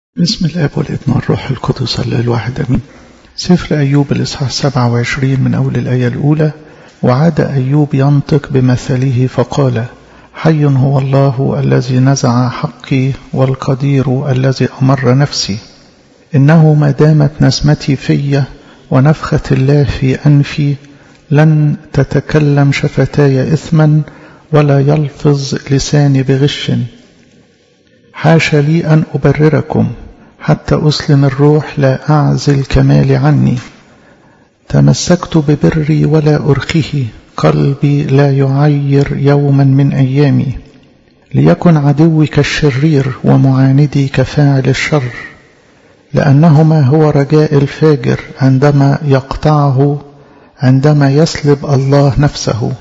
بسم الاب والابن والروح القدس الله الواحد امين سفر ايوب الاصحاح 27 من اول الايه الاولى وعاد ايوب ينطق بمثله فقال حي هو الله الذي نزع حقي والقدير الذي امر نفسي انه ما دامت نسمتي في ونفخه الله في انفي لن تتكلم شفتاي اثما ولا يلفظ لساني بغش حاش لي أن أبرركم حتى أسلم الروح لا أعزل كمالي عني تمسكت ببري ولا أرخيه قلبي لا يعير يوما من أيامي ليكن عدوي كالشرير ومعاندي كفاعل الشر لأنهما هو رجاء الفاجر عندما يقطعه عندما يسلب الله نفسه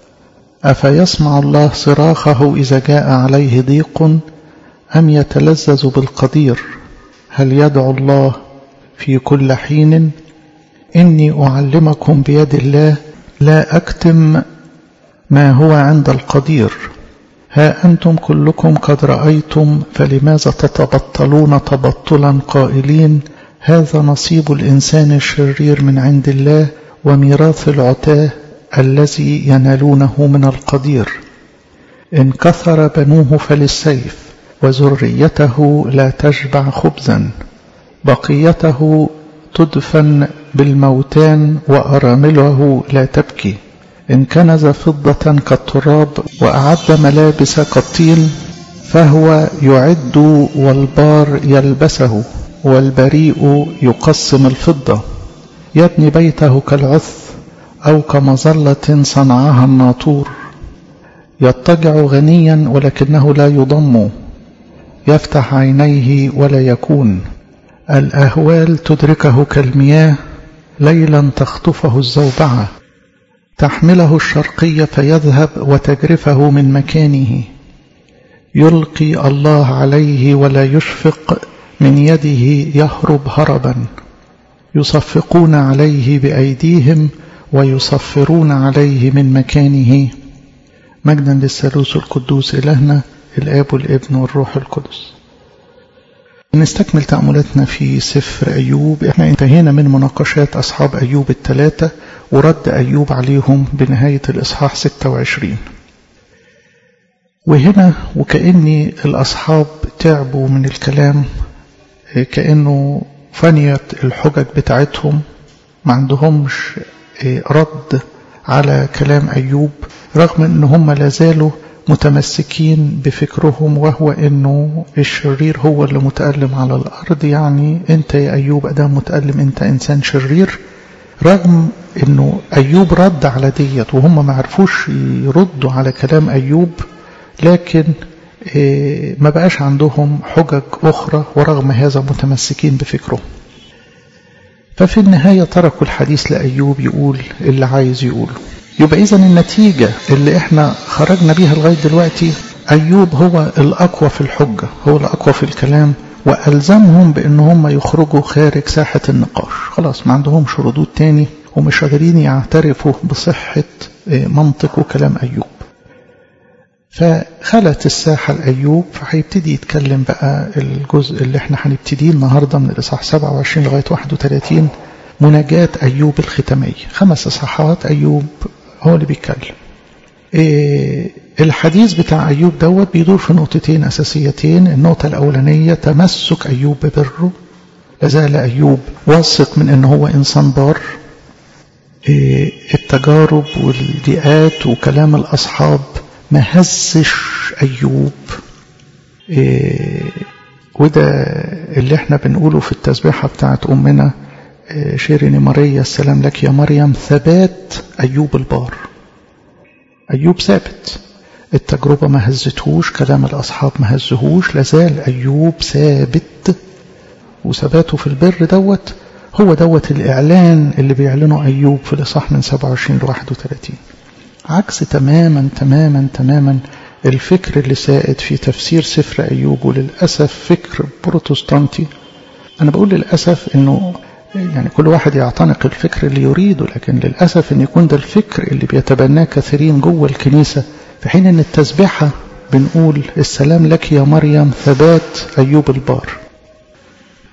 أفيسمع الله صراخه إذا جاء عليه ضيق أم يتلذذ بالقدير هل يدعو الله في كل حين إني أعلمكم بيد الله لا أكتم ما هو عند القدير ها أنتم كلكم قد رأيتم فلماذا تتبطلون تبطلا قائلين هذا نصيب الإنسان الشرير من عند الله وميراث العتاه الذي ينالونه من القدير إن كثر بنوه فللسيف وذريته لا تشبع خبزا بقيته تدفن بالموتان وأرامله لا تبكي إن كنز فضة كالتراب وأعد ملابس كالطين فهو يعد والبار يلبسه والبريء يقسم الفضة يبني بيته كالعث أو كمظلة صنعها الناطور يضطجع غنيا ولكنه لا يضم يفتح عينيه ولا يكون الأهوال تدركه كالمياه ليلا تخطفه الزوبعة تحمله الشرقية فيذهب وتجرفه من مكانه يلقي الله عليه ولا يشفق من يده يهرب هربا يصفقون عليه بأيديهم ويصفرون عليه من مكانه مجدا للثالوث القدوس إلهنا الآب والابن والروح القدس نستكمل تأملاتنا في سفر أيوب احنا انتهينا من مناقشات أصحاب أيوب الثلاثة ورد أيوب عليهم بنهاية الإصحاح 26 وهنا وكأني الأصحاب تعبوا من الكلام كأنه فنيت الحجج بتاعتهم ما عندهمش رد على كلام أيوب رغم أن هم لازالوا متمسكين بفكرهم وهو انه الشرير هو اللي متألم على الارض يعني انت يا ايوب ادام متألم انت انسان شرير رغم انه ايوب رد على ديت وهم ما عرفوش يردوا على كلام ايوب لكن ما بقاش عندهم حجج اخرى ورغم هذا متمسكين بفكرهم ففي النهاية تركوا الحديث لأيوب يقول اللي عايز يقوله يبقى إذا النتيجة اللي احنا خرجنا بيها لغاية دلوقتي أيوب هو الأقوى في الحجة هو الأقوى في الكلام وألزمهم بأن هم يخرجوا خارج ساحة النقاش خلاص ما عندهمش ردود تاني ومش قادرين يعترفوا بصحة منطق وكلام أيوب فخلت الساحة لأيوب فهيبتدي يتكلم بقى الجزء اللي احنا هنبتديه النهاردة من الإصحاح 27 لغاية 31 مناجاة أيوب الختامية خمس إصحاحات أيوب هو اللي بيتكلم إيه الحديث بتاع أيوب دوت بيدور في نقطتين أساسيتين النقطة الأولانية تمسك أيوب ببره لازال أيوب واثق من أنه هو إنسان بار إيه التجارب والضيقات وكلام الأصحاب ما هزش أيوب إيه وده اللي احنا بنقوله في التسبيحة بتاعت أمنا شيرين ماريا السلام لك يا مريم ثبات أيوب البار أيوب ثابت التجربة ما هزتهوش كلام الأصحاب ما هزهوش لازال أيوب ثابت وثباته في البر دوت هو دوت الإعلان اللي بيعلنه أيوب في الإصحاح من 27 ل 31 عكس تماما تماما تماما الفكر اللي سائد في تفسير سفر أيوب وللأسف فكر بروتستانتي أنا بقول للأسف أنه يعني كل واحد يعتنق الفكر اللي يريده لكن للأسف أن يكون ده الفكر اللي بيتبناه كثيرين جوه الكنيسة في حين أن التسبيحة بنقول السلام لك يا مريم ثبات أيوب البار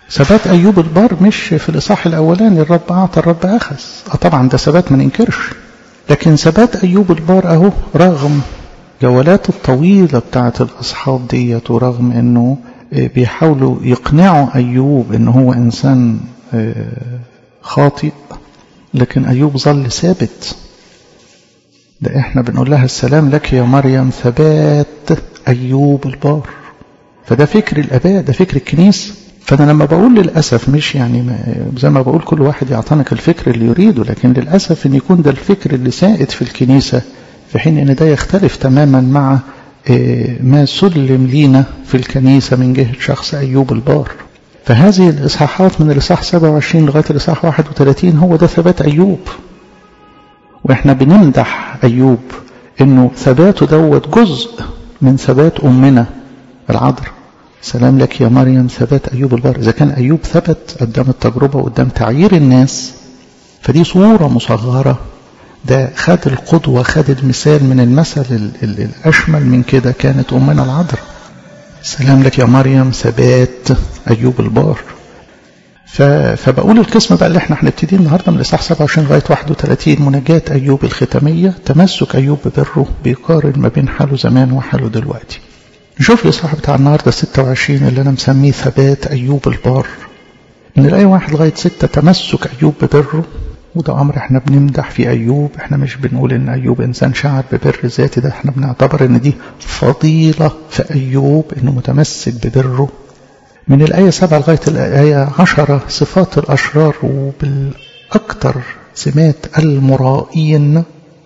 ثبات أيوب البار مش في الإصحاح الأولاني الرب أعطى الرب أخذ آه طبعا ده ثبات ما ننكرش لكن ثبات أيوب البار أهو رغم جولات الطويلة بتاعة الأصحاب ديت ورغم أنه بيحاولوا يقنعوا أيوب أنه هو إنسان خاطئ لكن أيوب ظل ثابت ده احنا بنقول لها السلام لك يا مريم ثبات أيوب البار فده فكر الآباء ده فكر الكنيسة فأنا لما بقول للأسف مش يعني زي ما بقول كل واحد يعتنق الفكر اللي يريده لكن للأسف أن يكون ده الفكر اللي سائد في الكنيسة في حين أن ده يختلف تماما مع ما سلم لينا في الكنيسة من جهة شخص أيوب البار فهذه الإصحاحات من الإصحاح 27 لغاية الإصحاح 31 هو ده ثبات أيوب وإحنا بنمدح أيوب إنه ثباته دوت جزء من ثبات أمنا العذراء سلام لك يا مريم ثبات أيوب البار إذا كان أيوب ثبت قدام التجربة وقدام تعيير الناس فدي صورة مصغرة ده خد القدوة خد المثال من المثل الأشمل من كده كانت أمنا العذراء سلام لك يا مريم ثبات أيوب البار فبقول القسم بقى اللي احنا هنبتدي النهارده من الاصحاح 27 لغايه 31 مناجاة ايوب الختاميه تمسك ايوب ببره بيقارن ما بين حاله زمان وحاله دلوقتي. نشوف الاصحاح بتاع النهارده 26 اللي انا مسميه ثبات ايوب البار. من الايه 1 لغايه 6 تمسك ايوب ببره وده امر احنا بنمدح في ايوب احنا مش بنقول ان ايوب انسان شعر ببر ذاتي ده احنا بنعتبر ان دي فضيله في ايوب انه متمسك ببره من الآية 7 لغاية الآية 10 صفات الأشرار وبالأكثر سمات المرائين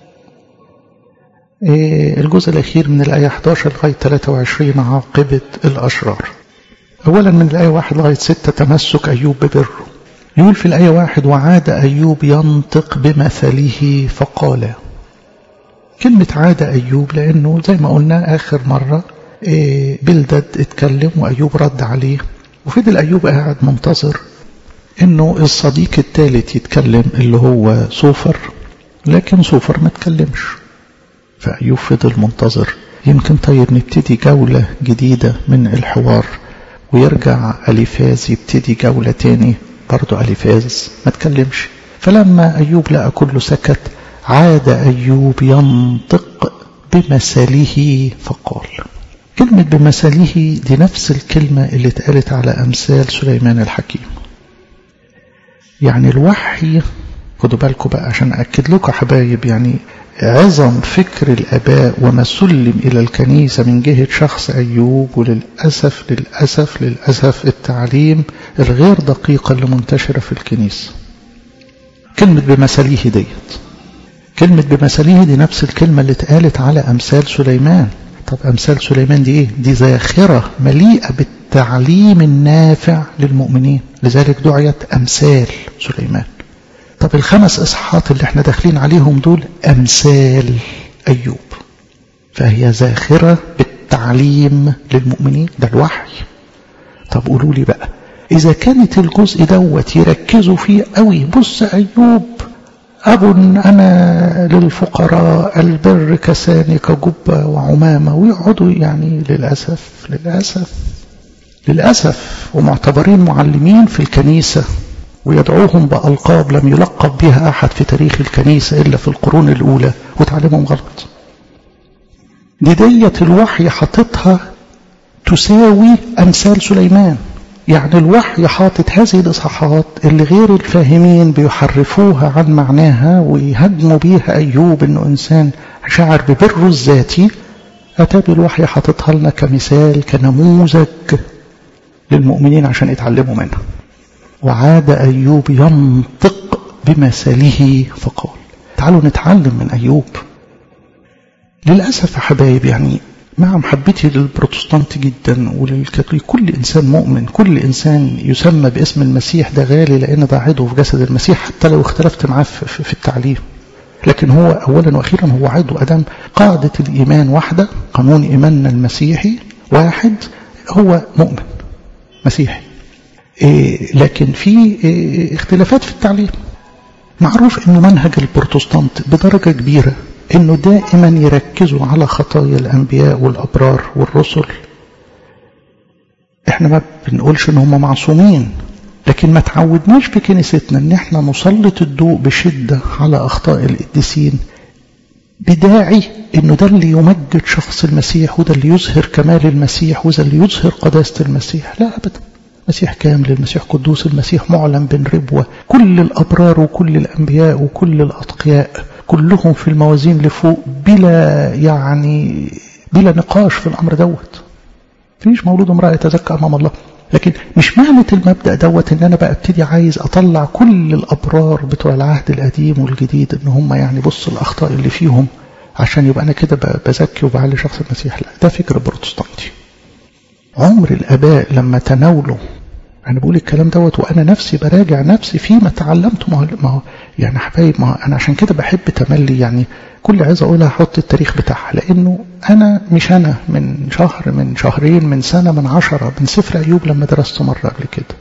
الجزء الأخير من الآية 11 لغاية 23 عاقبة الأشرار أولا من الآية 1 لغاية 6 تمسك أيوب ببره يقول في الآية 1 وعاد أيوب ينطق بمثله فقال كلمة عاد أيوب لأنه زي ما قلنا آخر مرة بلدد اتكلم وأيوب رد عليه وفضل أيوب قاعد منتظر إنه الصديق الثالث يتكلم اللي هو صوفر لكن صوفر ما اتكلمش فأيوب فضل منتظر يمكن طيب نبتدي جولة جديدة من الحوار ويرجع أليفاز يبتدي جولة تاني برضه أليفاز ما اتكلمش فلما أيوب لقى كله سكت عاد أيوب ينطق بمثله فقال كلمة بمثله دي نفس الكلمة اللي اتقالت على أمثال سليمان الحكيم يعني الوحي خدوا بالكم بقى عشان أكد لكم حبايب يعني عظم فكر الآباء وما سلم إلى الكنيسة من جهة شخص أيوب وللأسف للأسف للأسف التعليم الغير دقيقة اللي منتشرة في الكنيسة كلمة بمثله ديت كلمة بمثله دي نفس الكلمة اللي اتقالت على أمثال سليمان طب أمثال سليمان دي إيه؟ دي ذاخرة مليئة بالتعليم النافع للمؤمنين لذلك دعيت أمثال سليمان طب الخمس إصحاحات اللي احنا داخلين عليهم دول أمثال أيوب فهي ذاخرة بالتعليم للمؤمنين ده الوحي طب قولوا لي بقى إذا كانت الجزء دوت يركزوا فيه قوي بص أيوب أب أنا للفقراء البر كساني كجبة وعمامة ويقعدوا يعني للأسف للأسف للأسف ومعتبرين معلمين في الكنيسة ويدعوهم بألقاب لم يلقب بها أحد في تاريخ الكنيسة إلا في القرون الأولى وتعلمهم غلط دي ديت الوحي حاططها تساوي أمثال سليمان يعني الوحي حاطط هذه الإصحاحات اللي غير الفاهمين بيحرفوها عن معناها ويهاجموا بيها أيوب إنه إنسان شعر ببره الذاتي أتى بالوحي حاططها لنا كمثال كنموذج للمؤمنين عشان يتعلموا منها وعاد أيوب ينطق بمثله فقال تعالوا نتعلم من أيوب للأسف يا حبايب يعني مع محبتي للبروتستانت جدا وللكاثوليك كل إنسان مؤمن كل إنسان يسمى باسم المسيح ده غالي لأن ده عضو في جسد المسيح حتى لو اختلفت معاه في التعليم لكن هو أولا وأخيرا هو عضو أدم قاعدة الإيمان واحدة قانون إيماننا المسيحي واحد هو مؤمن مسيحي إيه لكن في إيه اختلافات في التعليم معروف انه منهج البروتستانت بدرجة كبيرة انه دائما يركزوا على خطايا الانبياء والابرار والرسل احنا ما بنقولش ان هم معصومين لكن ما تعودناش في كنيستنا ان احنا نسلط الضوء بشدة على اخطاء القديسين بداعي انه ده اللي يمجد شخص المسيح وده اللي يظهر كمال المسيح وده اللي يظهر قداسة المسيح لا ابدا المسيح كامل المسيح قدوس المسيح معلن بين ربوة كل الابرار وكل الانبياء وكل الاتقياء كلهم في الموازين لفوق بلا يعني بلا نقاش في الامر دوت فيش مولود امرأة يتزكى امام الله لكن مش معنى المبدأ دوت ان انا بقى ابتدي عايز اطلع كل الابرار بتوع العهد القديم والجديد ان هم يعني بص الاخطاء اللي فيهم عشان يبقى انا كده بزكي وبعلي شخص المسيح لا ده فكر بروتستانتي عمر الاباء لما تناولوا انا بقول الكلام دوت وانا نفسي براجع نفسي فيما تعلمته ما هو ما هو يعني حبايب ما هو انا عشان كده بحب تملي يعني كل عايز اقولها احط التاريخ بتاعها لانه انا مش انا من شهر من شهرين من سنه من عشرة من سفر ايوب لما درسته مره قبل كده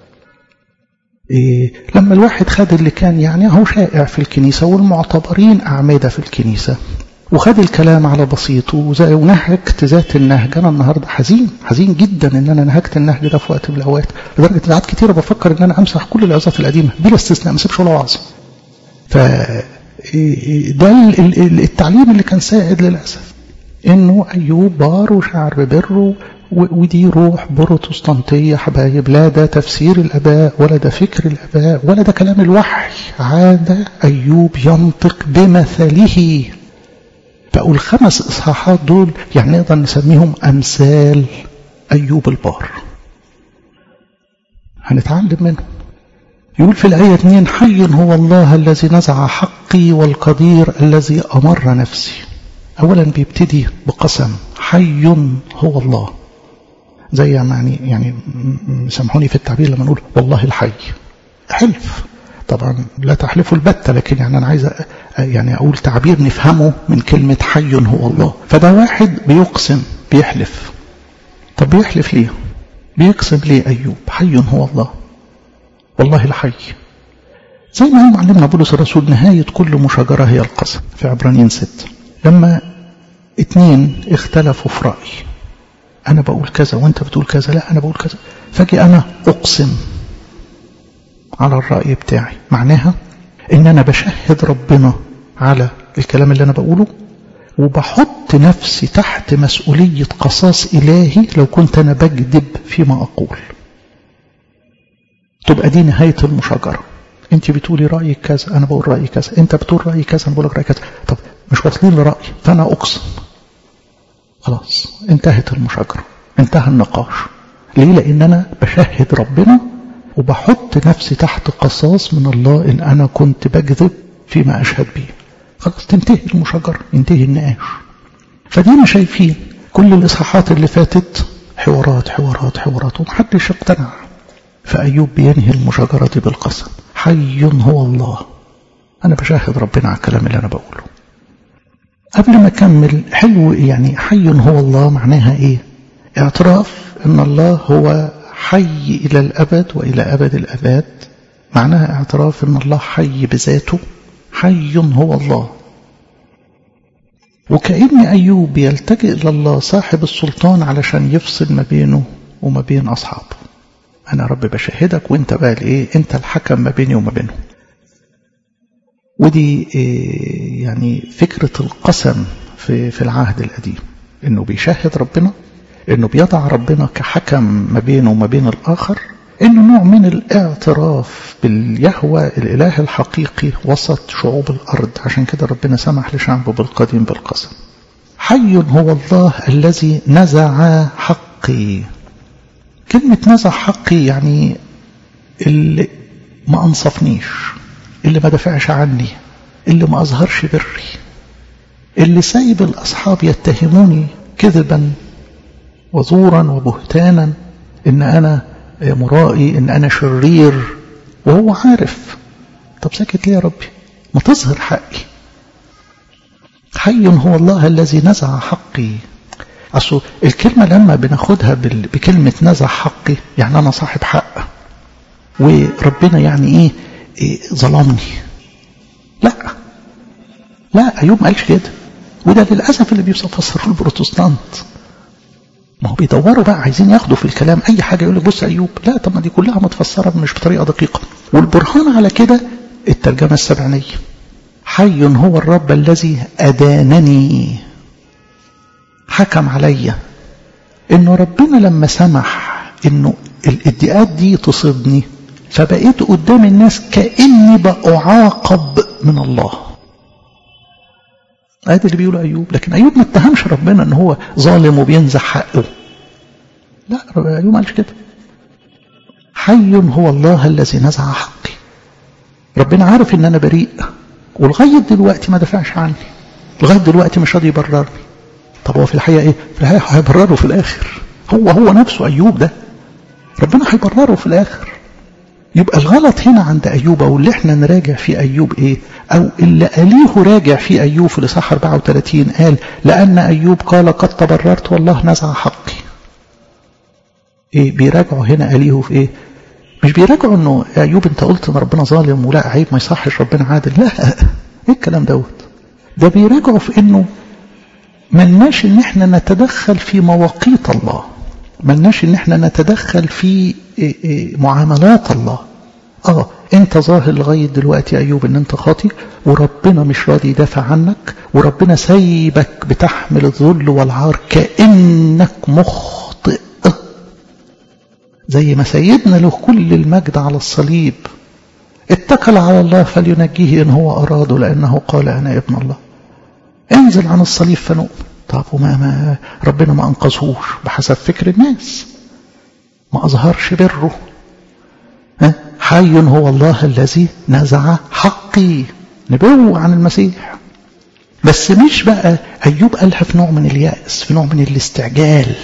إيه لما الواحد خد اللي كان يعني هو شائع في الكنيسه والمعتبرين اعمده في الكنيسه وخد الكلام على بسيطه ونهجت ذات النهج انا النهارده حزين حزين جدا ان انا نهجت النهج ده في وقت من الاوقات لدرجه ساعات كتيره بفكر ان انا امسح كل العظات القديمه بلا استثناء ما اسيبش ولا وعظه ف ده التعليم اللي كان سائد للاسف انه ايوب بار وشعر ببره ودي روح بروتستانتية حبايب لا ده تفسير الأباء ولا ده فكر الأباء ولا ده كلام الوحي عاد أيوب ينطق بمثله بقوا الخمس إصحاحات دول يعني نقدر نسميهم أمثال أيوب البار هنتعلم منهم يقول في الآية 2 حي هو الله الذي نزع حقي والقدير الذي أمر نفسي أولا بيبتدي بقسم حي هو الله زي يعني يعني سامحوني في التعبير لما نقول والله الحي حلف طبعا لا تحلفوا البتة لكن يعني أنا عايز يعني أقول تعبير نفهمه من كلمة حي هو الله فده واحد بيقسم بيحلف طب بيحلف ليه بيقسم ليه أيوب حي هو الله والله الحي زي ما هو معلمنا بولس الرسول نهاية كل مشاجرة هي القسم في عبرانيين ست لما اتنين اختلفوا في رأي أنا بقول كذا وأنت بتقول كذا لا أنا بقول كذا فاجي أنا أقسم على الرأي بتاعي معناها إن أنا بشهد ربنا على الكلام اللي أنا بقوله وبحط نفسي تحت مسؤولية قصاص إلهي لو كنت أنا بكذب فيما أقول تبقى دي نهاية المشاجرة انت بتقولي رأيك كذا انا بقول رأيي كذا انت بتقول رأيي كذا انا بقول لك رأيي كذا طب مش واصلين لرأي فانا اقسم خلاص انتهت المشاجرة انتهى النقاش ليه لان انا بشهد ربنا وبحط نفسي تحت قصاص من الله ان انا كنت بكذب فيما اشهد به خلاص تنتهي المشاجرة ينتهي النقاش فدينا شايفين كل الاصحاحات اللي فاتت حوارات حوارات حوارات ومحدش اقتنع فأيوب بينهي المشاجرة دي بالقسم حي هو الله أنا بشاهد ربنا على الكلام اللي أنا بقوله قبل ما أكمل حلو يعني حي هو الله معناها إيه اعتراف أن الله هو حي إلى الأبد وإلى أبد الأبد معناها اعتراف أن الله حي بذاته حي هو الله وكأن أيوب يلتجئ إلى الله صاحب السلطان علشان يفصل ما بينه وما بين أصحابه أنا رب بشهدك وأنت بقى الإيه أنت الحكم ما بيني وما بينهم ودي إيه يعني فكرة القسم في, في العهد القديم إنه بيشهد ربنا إنه بيضع ربنا كحكم ما بينه وما بين الآخر إنه نوع من الاعتراف باليهوى الإله الحقيقي وسط شعوب الأرض عشان كده ربنا سمح لشعبه بالقديم بالقسم حي هو الله الذي نزع حقي كلمة نزع حقي يعني اللي ما أنصفنيش اللي ما دافعش عني اللي ما أظهرش بري اللي سايب الأصحاب يتهموني كذبا وزورا وبهتانا إن أنا مرائي إن أنا شرير وهو عارف طب ساكت ليه يا ربي ما تظهر حقي حي هو الله الذي نزع حقي أصل الكلمة لما بناخدها بكلمة نزع حقي يعني أنا صاحب حق وربنا يعني إيه, إيه ظلمني لا لا أيوب ما قالش كده وده للأسف اللي بيفسره البروتستانت ما هو بيدوروا بقى عايزين ياخدوا في الكلام اي حاجه يقول لك بص ايوب لا طب ما دي كلها متفسره مش بطريقه دقيقه والبرهان على كده الترجمه السبعينيه حي هو الرب الذي ادانني حكم عليا انه ربنا لما سمح انه الادعاءات دي تصيبني فبقيت قدام الناس كاني باعاقب من الله ادي اللي بيقوله ايوب لكن ايوب ما اتهمش ربنا ان هو ظالم وبينزع حقه لا ايوب ما قالش كده حي هو الله الذي نزع حقي ربنا عارف ان انا بريء ولغايه دلوقتي ما دافعش عني لغايه دلوقتي مش راضي يبررني طب هو في الحقيقه ايه في الحقيقه هيبرره في الاخر هو هو نفسه ايوب ده ربنا هيبرره في الاخر يبقى الغلط هنا عند أيوب أو اللي احنا نراجع في أيوب إيه أو اللي أليه راجع في أيوب في الإصحاح 34 قال لأن أيوب قال قد تبررت والله نزع حقي إيه بيراجعوا هنا أليه في إيه مش بيراجعوا إنه أيوب أنت قلت إن ربنا ظالم ولا عيب ما يصحش ربنا عادل لا إيه الكلام دوت ده بيراجعوا في إنه ملناش إن احنا نتدخل في مواقيت الله ملناش ان احنا نتدخل في معاملات الله اه انت ظاهر لغاية دلوقتي ايوب ان انت خاطي وربنا مش راضي يدافع عنك وربنا سايبك بتحمل الذل والعار كأنك مخطئ زي ما سيدنا له كل المجد على الصليب اتكل على الله فلينجيه ان هو اراده لانه قال انا ابن الله انزل عن الصليب فنؤمن طب وما ما ربنا ما انقذهوش بحسب فكر الناس ما اظهرش بره ها حي هو الله الذي نزع حقي نبوة عن المسيح بس مش بقى ايوب قالها في نوع من اليأس في نوع من الاستعجال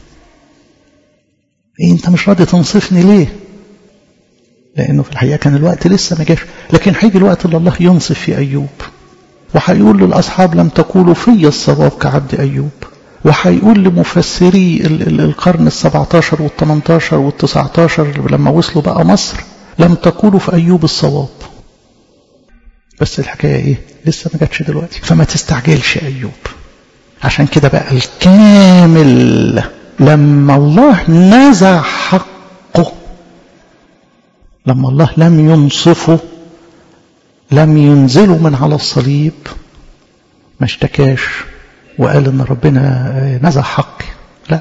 ايه انت مش راضي تنصفني ليه لانه في الحقيقه كان الوقت لسه ما جاش لكن هيجي الوقت اللي الله ينصف في ايوب وهيقول للأصحاب لم تقولوا في الصواب كعبد أيوب وهيقول لمفسري القرن السبعة عشر والثمانية عشر والتسعة عشر لما وصلوا بقى مصر لم تقولوا في أيوب الصواب بس الحكاية إيه لسه ما جاتش دلوقتي فما تستعجلش أيوب عشان كده بقى الكامل لما الله نزع حقه لما الله لم ينصفه لم ينزلوا من على الصليب ما اشتكاش وقال ان ربنا نزع حقي لا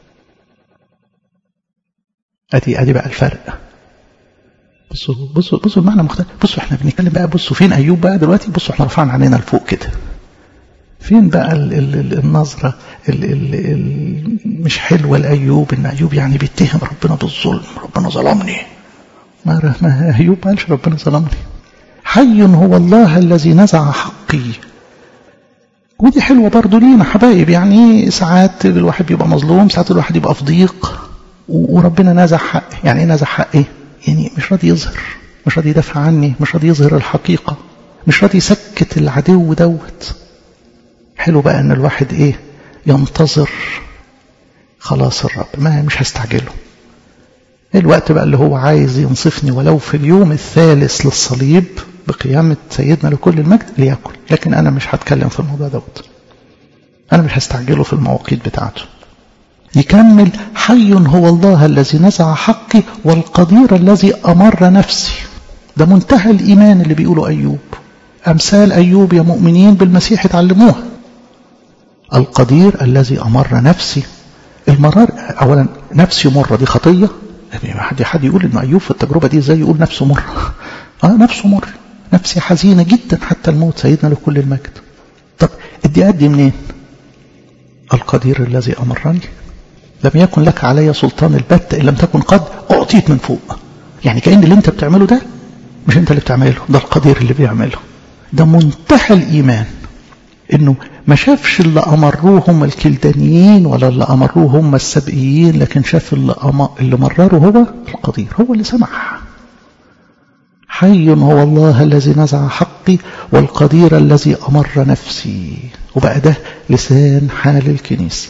ادي ادي بقى الفرق بصوا بصوا بصوا المعنى مختلف بصوا احنا بنتكلم بقى بصوا فين ايوب بقى دلوقتي بصوا احنا رفعنا عينينا لفوق كده فين بقى ال ال ال النظرة ال ال ال مش حلوة لأيوب إن أيوب يعني بيتهم ربنا بالظلم ربنا ظلمني ما, ما أيوب ما قالش ربنا ظلمني حي هو الله الذي نزع حقي ودي حلوة برضو لينا حبايب يعني ساعات الواحد بيبقى مظلوم ساعات الواحد يبقى في ضيق وربنا نزع حقي يعني ايه نزع حقي يعني مش راضي يظهر مش راضي يدافع عني مش راضي يظهر الحقيقة مش راضي يسكت العدو دوت حلو بقى ان الواحد ايه ينتظر خلاص الرب ما مش هستعجله الوقت بقى اللي هو عايز ينصفني ولو في اليوم الثالث للصليب بقيامة سيدنا لكل المجد ليأكل لكن أنا مش هتكلم في الموضوع دوت أنا مش هستعجله في المواقيت بتاعته يكمل حي هو الله الذي نزع حقي والقدير الذي أمر نفسي ده منتهى الإيمان اللي بيقوله أيوب أمثال أيوب يا مؤمنين بالمسيح اتعلموها القدير الذي أمر نفسي المرار أولا نفسي مرة دي خطية يعني حد حد يقول ان ايوب في التجربه دي ازاي يقول نفسه مر اه نفسه مر نفسي حزينه جدا حتى الموت سيدنا لكل المجد طب ادي ادي منين القدير الذي امرني لم يكن لك علي سلطان البت ان لم تكن قد اعطيت من فوق يعني كان اللي انت بتعمله ده مش انت اللي بتعمله ده القدير اللي بيعمله ده منتهى الايمان انه ما شافش اللي امروه هم الكلدانيين ولا اللي امروه هم السبئيين لكن شاف اللي, أم... اللي مرره هو القدير هو اللي سمح حي هو الله الذي نزع حقي والقدير الذي امر نفسي وبقى ده لسان حال الكنيسه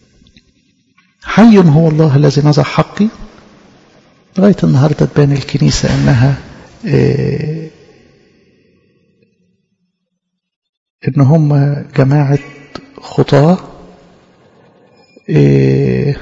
حي هو الله الذي نزع حقي لغايه النهارده تبان الكنيسه انها إيه ان هم جماعة خطاة إيه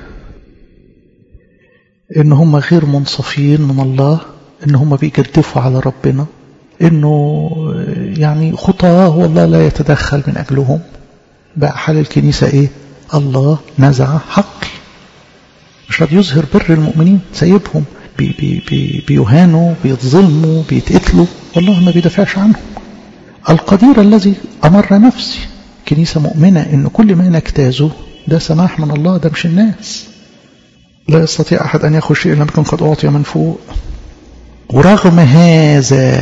ان هم غير منصفين من الله ان هم بيجدفوا على ربنا انه يعني خطاه والله لا يتدخل من اجلهم بقى حال الكنيسة ايه الله نزع حقي مش راضي يظهر بر المؤمنين سايبهم بي بي بي بيهانوا بيتظلموا بيتقتلوا والله ما بيدافعش عنهم القدير الذي أمر نفسي كنيسة مؤمنة إن كل ما نجتازه ده سماح من الله ده مش الناس لا يستطيع أحد أن يخش إلا بكم قد أعطي من فوق ورغم هذا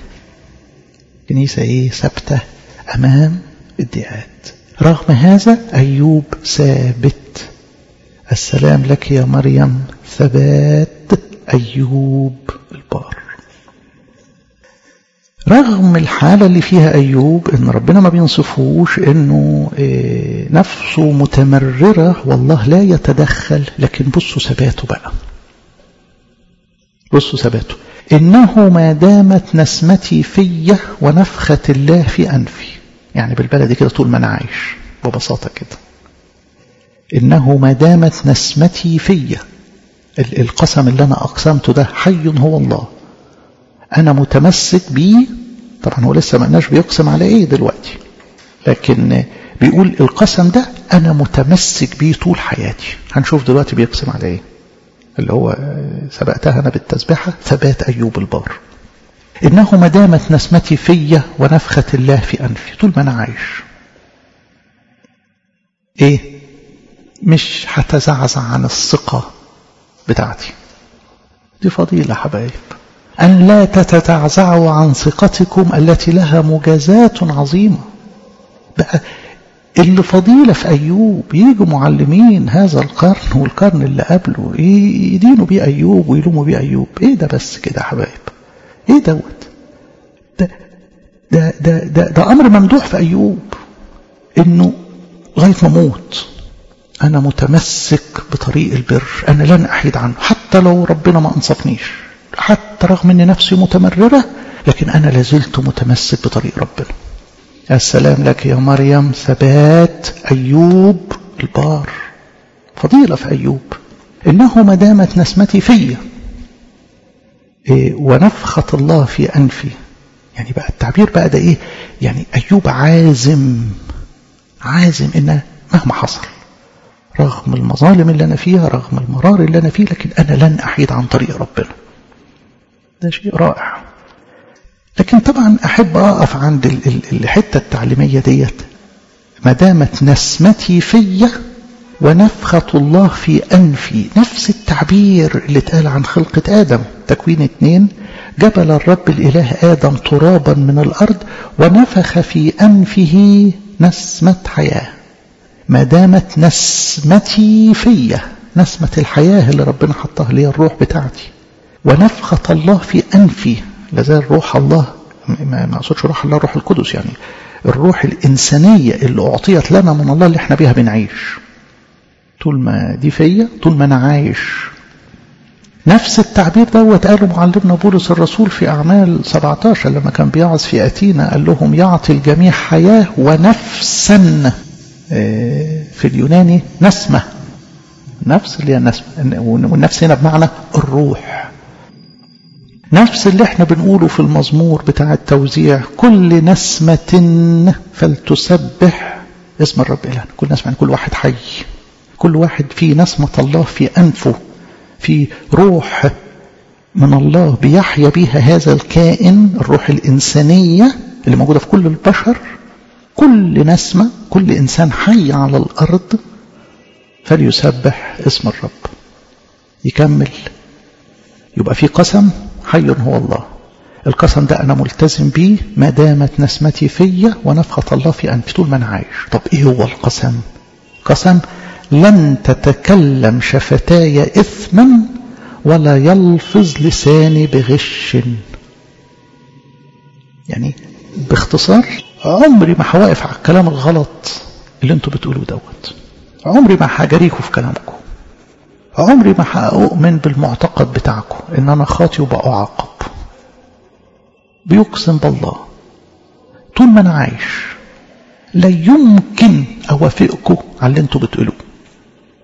كنيسة إيه ثابتة أمام ادعاءات رغم هذا أيوب ثابت السلام لك يا مريم ثبات أيوب البار رغم الحالة اللي فيها أيوب إن ربنا ما بينصفوش إنه إيه نفسه متمررة والله لا يتدخل لكن بصوا ثباته بقى بصوا ثباته إنه ما دامت نسمتي في ونفخة الله في أنفي يعني بالبلدي كده طول ما أنا عايش ببساطة كده إنه ما دامت نسمتي في القسم اللي أنا أقسمته ده حي هو الله أنا متمسك بيه طبعا هو لسه ما قلناش بيقسم على إيه دلوقتي لكن بيقول القسم ده أنا متمسك بيه طول حياتي هنشوف دلوقتي بيقسم على إيه اللي هو سبقتها أنا بالتسبيحة ثبات أيوب البار إنه ما دامت نسمتي في ونفخة الله في أنفي طول ما أنا عايش إيه مش هتزعزع عن الثقة بتاعتي دي فضيلة حبايب أن لا تتزعزعوا عن ثقتكم التي لها مجازات عظيمة بقى اللي فضيلة في أيوب يجوا معلمين هذا القرن والقرن اللي قبله يدينوا بيه أيوب ويلوموا بيه أيوب إيه ده بس كده حبايب إيه دوت ده ده, ده, ده, ده أمر ممدوح في أيوب إنه لغاية ما أموت أنا متمسك بطريق البر أنا لن أحيد عنه حتى لو ربنا ما أنصفنيش حتى رغم أن نفسي متمررة لكن أنا لازلت متمسك بطريق ربنا السلام لك يا مريم ثبات أيوب البار فضيلة في أيوب إنه ما دامت نسمتي في إيه ونفخة الله في أنفي يعني بقى التعبير بقى ده إيه يعني أيوب عازم عازم إن مهما حصل رغم المظالم اللي أنا فيها رغم المرار اللي أنا فيه لكن أنا لن أحيد عن طريق ربنا ده شيء رائع لكن طبعا أحب أقف عند الحتة التعليمية ديت ما دامت نسمتي في ونفخة الله في أنفي نفس التعبير اللي اتقال عن خلقة آدم تكوين اتنين جبل الرب الإله آدم ترابا من الأرض ونفخ في أنفه نسمة حياة ما دامت نسمتي فيا نسمة الحياة اللي ربنا حطها لي الروح بتاعتي ونفخة الله في أنفي لازال روح الله ما أقصدش روح الله روح القدس يعني الروح الإنسانية اللي أعطيت لنا من الله اللي احنا بيها بنعيش طول ما دي فيا طول ما أنا عايش نفس التعبير دوت قاله معلمنا بولس الرسول في أعمال 17 لما كان بيعظ في أتينا قال لهم يعطي الجميع حياة ونفسا في اليوناني نسمة نفس اللي هي النسمة والنفس هنا بمعنى الروح نفس اللي احنا بنقوله في المزمور بتاع التوزيع كل نسمة فلتسبح اسم الرب إلهنا كل نسمة يعني كل واحد حي كل واحد فيه نسمة الله في أنفه في روح من الله بيحيا بها هذا الكائن الروح الإنسانية اللي موجودة في كل البشر كل نسمة كل إنسان حي على الأرض فليسبح اسم الرب يكمل يبقى في قسم حي هو الله القسم ده أنا ملتزم بيه ما دامت نسمتي فيا ونفخة الله في أنفي طول ما أنا عايش طب إيه هو القسم قسم لن تتكلم شفتاي إثما ولا يلفظ لساني بغش يعني باختصار عمري ما هواقف على الكلام الغلط اللي انتوا بتقولوه دوت عمري ما هجاريكوا في كلامكم عمري ما هأؤمن بالمعتقد بتاعكم ان انا خاطي وبأعاقب بيقسم بالله طول ما انا عايش لا يمكن اوافقكم على اللي انتوا بتقولوه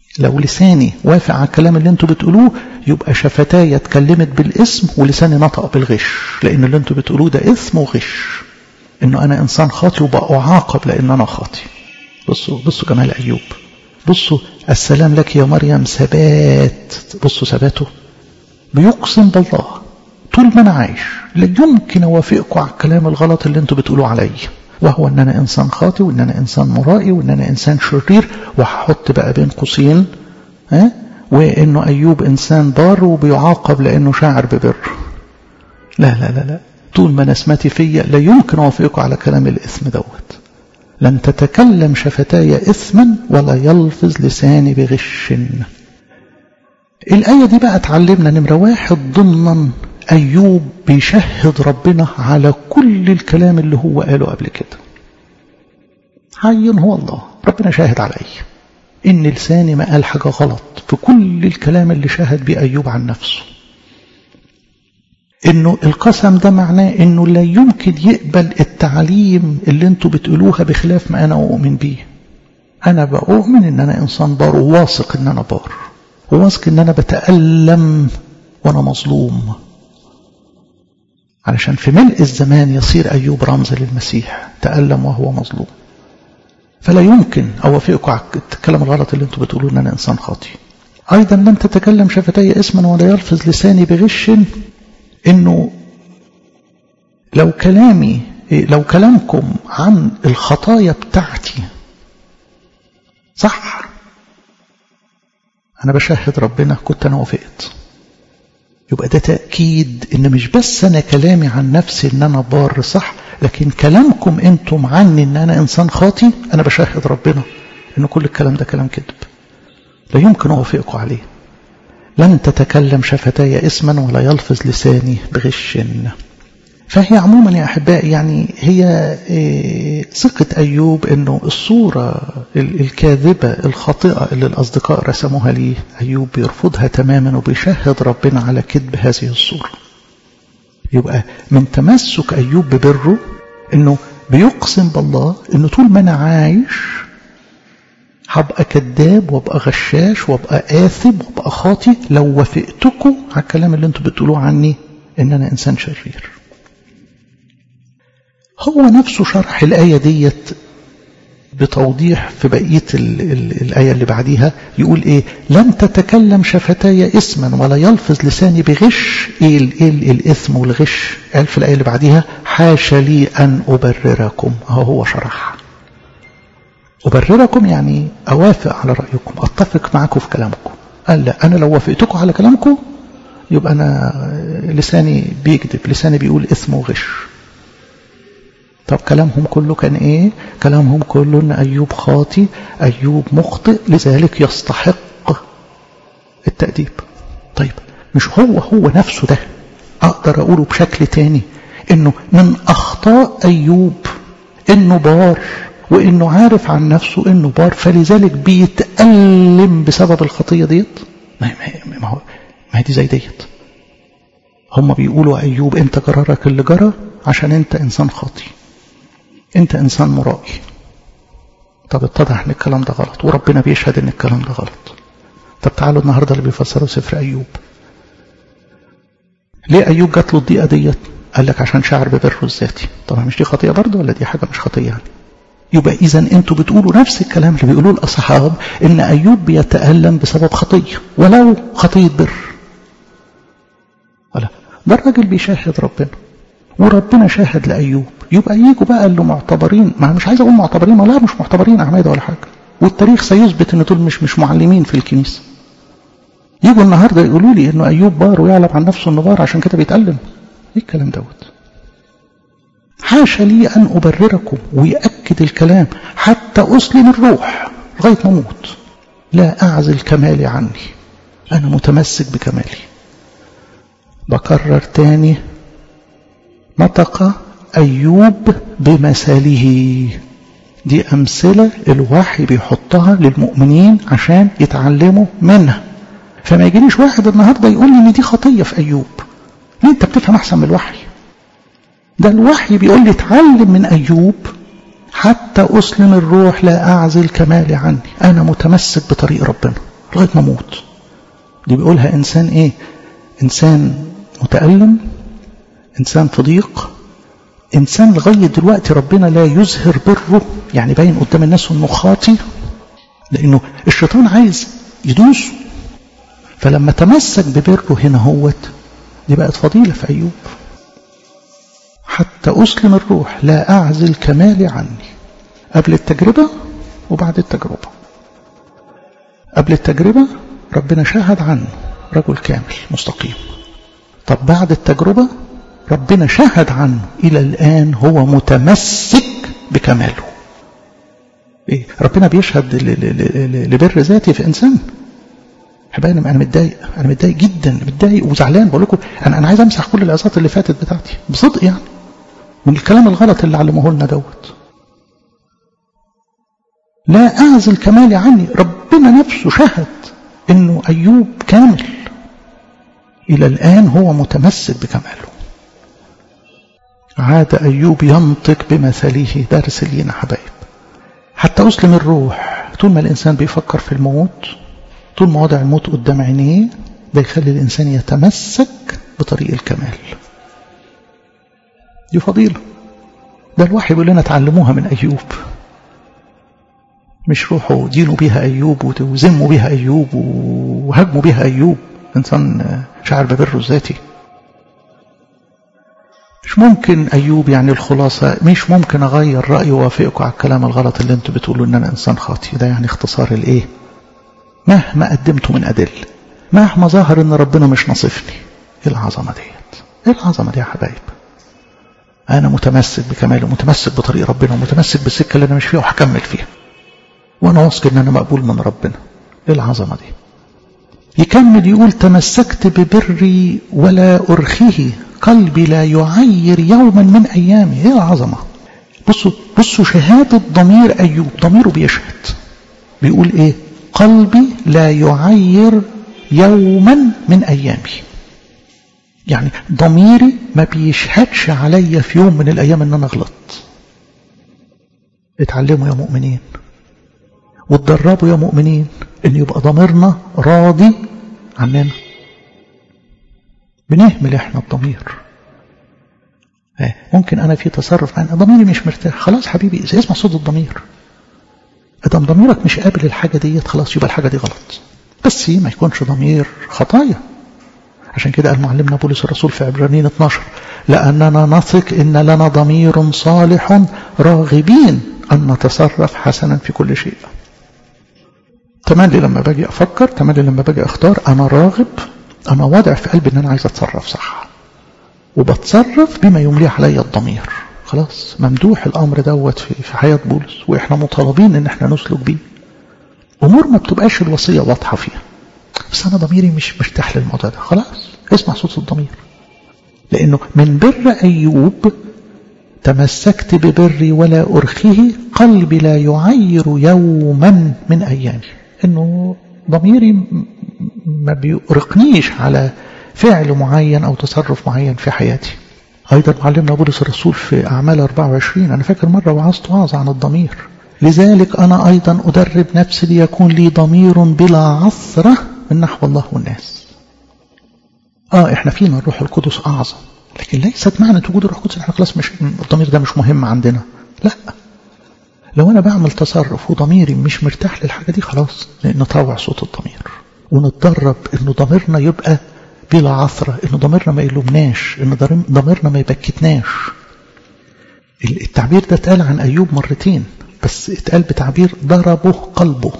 لو لساني وافق على الكلام اللي انتوا بتقولوه يبقى شفتاي اتكلمت بالاسم ولساني نطق بالغش لان اللي انتوا بتقولوه ده اثم وغش انه انا انسان خاطي وبقى اعاقب لان انا خاطي بصوا بصوا جمال ايوب بصوا السلام لك يا مريم ثبات بصوا ثباته بيقسم بالله طول ما انا عايش لا يمكن اوافقكم على الكلام الغلط اللي انتوا بتقولوه عليا وهو ان انا انسان خاطي وان انا انسان مرائي وان انا انسان شرير وهحط بقى بين قوسين ها وانه ايوب انسان بار وبيعاقب لانه شاعر ببر لا لا لا لا طول ما نسمتي فيا لا يمكن اوافقكم على كلام الاثم دوت لن تتكلم شفتاي اثما ولا يلفظ لساني بغش الآية دي بقى تعلمنا نمرة واحد ضمنا أيوب بيشهد ربنا على كل الكلام اللي هو قاله قبل كده حي هو الله ربنا شاهد علي إن لساني ما قال حاجة غلط في كل الكلام اللي شاهد بيه أيوب عن نفسه إنه القسم ده معناه إنه لا يمكن يقبل التعليم اللي انتوا بتقولوها بخلاف ما أنا أؤمن بيه أنا بأؤمن إن أنا إنسان بار وواثق إن أنا بار وواثق إن أنا بتألم وأنا مظلوم علشان في ملء الزمان يصير أيوب رمز للمسيح تألم وهو مظلوم فلا يمكن أوافقكم على الكلام الغلط اللي انتوا بتقولوا إن أنا إنسان خاطي أيضا لم تتكلم شفتي اسما ولا يلفظ لساني بغش إنه لو كلامي لو كلامكم عن الخطايا بتاعتي صح أنا بشهد ربنا كنت أنا وافقت يبقى ده تأكيد إن مش بس أنا كلامي عن نفسي إن أنا بار صح لكن كلامكم أنتم عني إن أنا إنسان خاطي أنا بشهد ربنا إن كل الكلام ده كلام كذب لا يمكن أوافقكم عليه لن تتكلم شفتاي اسما ولا يلفظ لساني بغش فهي عموما يا أحبائي يعني هي ثقة أيوب أنه الصورة الكاذبة الخاطئة اللي الأصدقاء رسموها ليه أيوب بيرفضها تماما وبيشهد ربنا على كذب هذه الصورة يبقى من تمسك أيوب ببره أنه بيقسم بالله أنه طول ما أنا عايش هبقى كذاب وابقى غشاش وابقى آثم وابقى خاطي لو وافقتكم على الكلام اللي انتوا بتقولوه عني ان انا انسان شرير هو نفسه شرح الآية ديت بتوضيح في بقية ال ال الآية اللي بعديها يقول إيه لن تتكلم شفتاي اسما ولا يلفظ لساني بغش إيه, ال إيه الإثم والغش قال في الآية اللي بعديها حاشا لي أن أبرركم أهو هو شرح أبرركم يعني أوافق على رأيكم أتفق معكم في كلامكم قال لا أنا لو وافقتكم على كلامكم يبقى أنا لساني بيكذب لساني بيقول إثم وغش طب كلامهم كله كان ايه كلامهم كله ان ايوب خاطي ايوب مخطئ لذلك يستحق التأديب طيب مش هو هو نفسه ده اقدر اقوله بشكل تاني انه من اخطاء ايوب انه بار وانه عارف عن نفسه انه بار فلذلك بيتألم بسبب الخطية ديت ما ما هو ما هي دي زي ديت هم بيقولوا ايوب انت جرارك اللي جرى عشان انت انسان خاطي انت انسان مرائي طب اتضح ان الكلام ده غلط وربنا بيشهد ان الكلام ده غلط طب تعالوا النهارده اللي بيفسروا سفر ايوب ليه ايوب جات له الضيقه ديت قال لك عشان شعر ببره الذاتي طبعا مش دي خطيه برضه ولا دي حاجه مش خطيه يعني يبقى اذا انتوا بتقولوا نفس الكلام اللي بيقولوه الاصحاب ان ايوب بيتالم بسبب خطيه ولو خطيه بر ولا ده الراجل بيشاهد ربنا وربنا شاهد لأيوب يبقى يجوا بقى اللي معتبرين ما مش عايز أقول معتبرين ما لا مش معتبرين أعمادة ولا حاجة والتاريخ سيثبت أن دول مش مش معلمين في الكنيسة يجوا النهاردة يقولوا لي أنه أيوب بار ويعلم عن نفسه أنه بار عشان كده بيتألم إيه الكلام دوت حاشا لي أن أبرركم ويأكد الكلام حتى أسلم الروح لغاية ما أموت لا أعزل كمالي عني أنا متمسك بكمالي بكرر تاني نطق أيوب بمثاله دي أمثلة الوحي بيحطها للمؤمنين عشان يتعلموا منها فما يجينيش واحد النهاردة يقول لي إن دي خطية في أيوب ليه أنت بتفهم أحسن من الوحي ده الوحي بيقول لي اتعلم من أيوب حتى أسلم الروح لا أعزل كمالي عني أنا متمسك بطريق ربنا لغاية ما اموت دي بيقولها انسان ايه انسان متألم انسان في ضيق انسان لغاية دلوقتي ربنا لا يظهر بره يعني باين قدام الناس انه خاطي لانه الشيطان عايز يدوسه فلما تمسك ببره هنا هوت دي بقت فضيلة في أيوب حتى أسلم الروح لا أعزل كمالي عني قبل التجربة وبعد التجربة قبل التجربة ربنا شاهد عنه رجل كامل مستقيم طب بعد التجربة ربنا شاهد عنه إلى الآن هو متمسك بكماله إيه؟ ربنا بيشهد لبر ذاتي في إنسان حبايبي انا متضايق انا متضايق جدا متضايق وزعلان بقول لكم انا انا عايز امسح كل العظات اللي فاتت بتاعتي بصدق يعني من الكلام الغلط اللي علموه لنا دوت لا اعزل كمالي عني ربنا نفسه شهد انه ايوب كامل الى الان هو متمسك بكماله عاد ايوب ينطق بمثله درس لينا حبايب حتى اسلم الروح طول ما الانسان بيفكر في الموت طول ما وضع الموت قدام عينيه ده يخلي الإنسان يتمسك بطريق الكمال دي فضيلة ده الوحي بيقول لنا تعلموها من أيوب مش روحوا دينوا بيها أيوب وزموا بيها أيوب وهاجموا بيها أيوب إنسان شعر ببره الذاتي مش ممكن أيوب يعني الخلاصة مش ممكن أغير رأيي وأوافقكم على الكلام الغلط اللي انتوا بتقولوا إن أنا إنسان خاطئ ده يعني اختصار الإيه مهما قدمته من أدلة مهما ظهر ان ربنا مش نصفني ايه العظمة ديت ايه العظمة دي يا حبايب انا متمسك بكماله متمسك بطريق ربنا ومتمسك بالسكة اللي انا مش فيها وهكمل فيها وانا واثق ان انا مقبول من ربنا ايه العظمة دي يكمل يقول تمسكت ببري ولا أرخيه قلبي لا يعير يوما من أيامي ايه العظمة بصوا بصوا شهادة ضمير أيوب ضميره بيشهد بيقول ايه قلبي لا يعير يوما من أيامي يعني ضميري ما بيشهدش عليا في يوم من الأيام أن أنا غلط اتعلموا يا مؤمنين واتدربوا يا مؤمنين أن يبقى ضميرنا راضي عننا بنهمل احنا الضمير ممكن أنا في تصرف عن ضميري مش مرتاح خلاص حبيبي اسمع صوت الضمير ادام ضميرك مش قابل الحاجة ديت خلاص يبقى الحاجة دي غلط بس ما يكونش ضمير خطايا عشان كده قال معلمنا بولس الرسول في عبرانيين 12 لأننا نثق إن لنا ضمير صالح راغبين أن نتصرف حسنا في كل شيء تملي لما باجي أفكر تملي لما باجي أختار أنا راغب أنا واضع في قلبي إن أنا عايز أتصرف صح وبتصرف بما يملي علي الضمير خلاص ممدوح الأمر دوت في حياة بولس وإحنا مطالبين إن إحنا نسلك بيه أمور ما بتبقاش الوصية واضحة فيها بس أنا ضميري مش مرتاح للموضوع ده خلاص اسمع صوت الضمير لأنه من بر أيوب تمسكت ببري ولا أرخيه قلبي لا يعير يوما من أيامي إنه ضميري ما بيرقنيش على فعل معين أو تصرف معين في حياتي أيضا معلمنا بولس الرسول في أعمال 24 أنا فاكر مرة وعظت وعظ عن الضمير لذلك أنا أيضا أدرب نفسي ليكون لي ضمير بلا عثرة من نحو الله والناس آه إحنا فينا الروح القدس أعظم لكن ليست معنى وجود الروح القدس إحنا خلاص مش الضمير ده مش مهم عندنا لا لو أنا بعمل تصرف وضميري مش مرتاح للحاجة دي خلاص نطوع صوت الضمير ونتدرب إنه ضميرنا يبقى بلا عثرة إنه ضميرنا ما يلومناش إنه ضميرنا ما يبكتناش التعبير ده اتقال عن أيوب مرتين بس اتقال بتعبير ضربه قلبه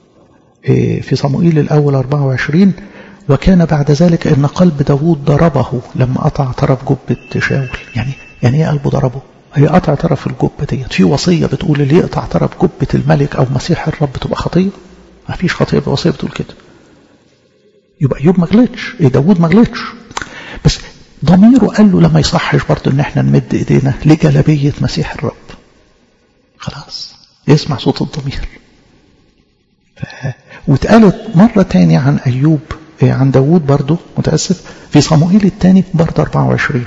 في صموئيل الأول 24 وكان بعد ذلك أن قلب داوود ضربه لما قطع طرف جبة شاول يعني يعني ايه قلبه ضربه هي قطع طرف الجبة ديت في وصية بتقول اللي يقطع طرف جبة الملك أو مسيح الرب تبقى خطية ما فيش خطية بوصية بتقول كده يبقى أيوب ما غلطش إيه داوود ما غلطش بس ضميره قال له لما يصحش برضه ان احنا نمد ايدينا لجلبية مسيح الرب خلاص يسمع صوت الضمير ف... واتقالت مرة تانية عن أيوب عن داوود برضه متأسف في صموئيل الثاني برضه 24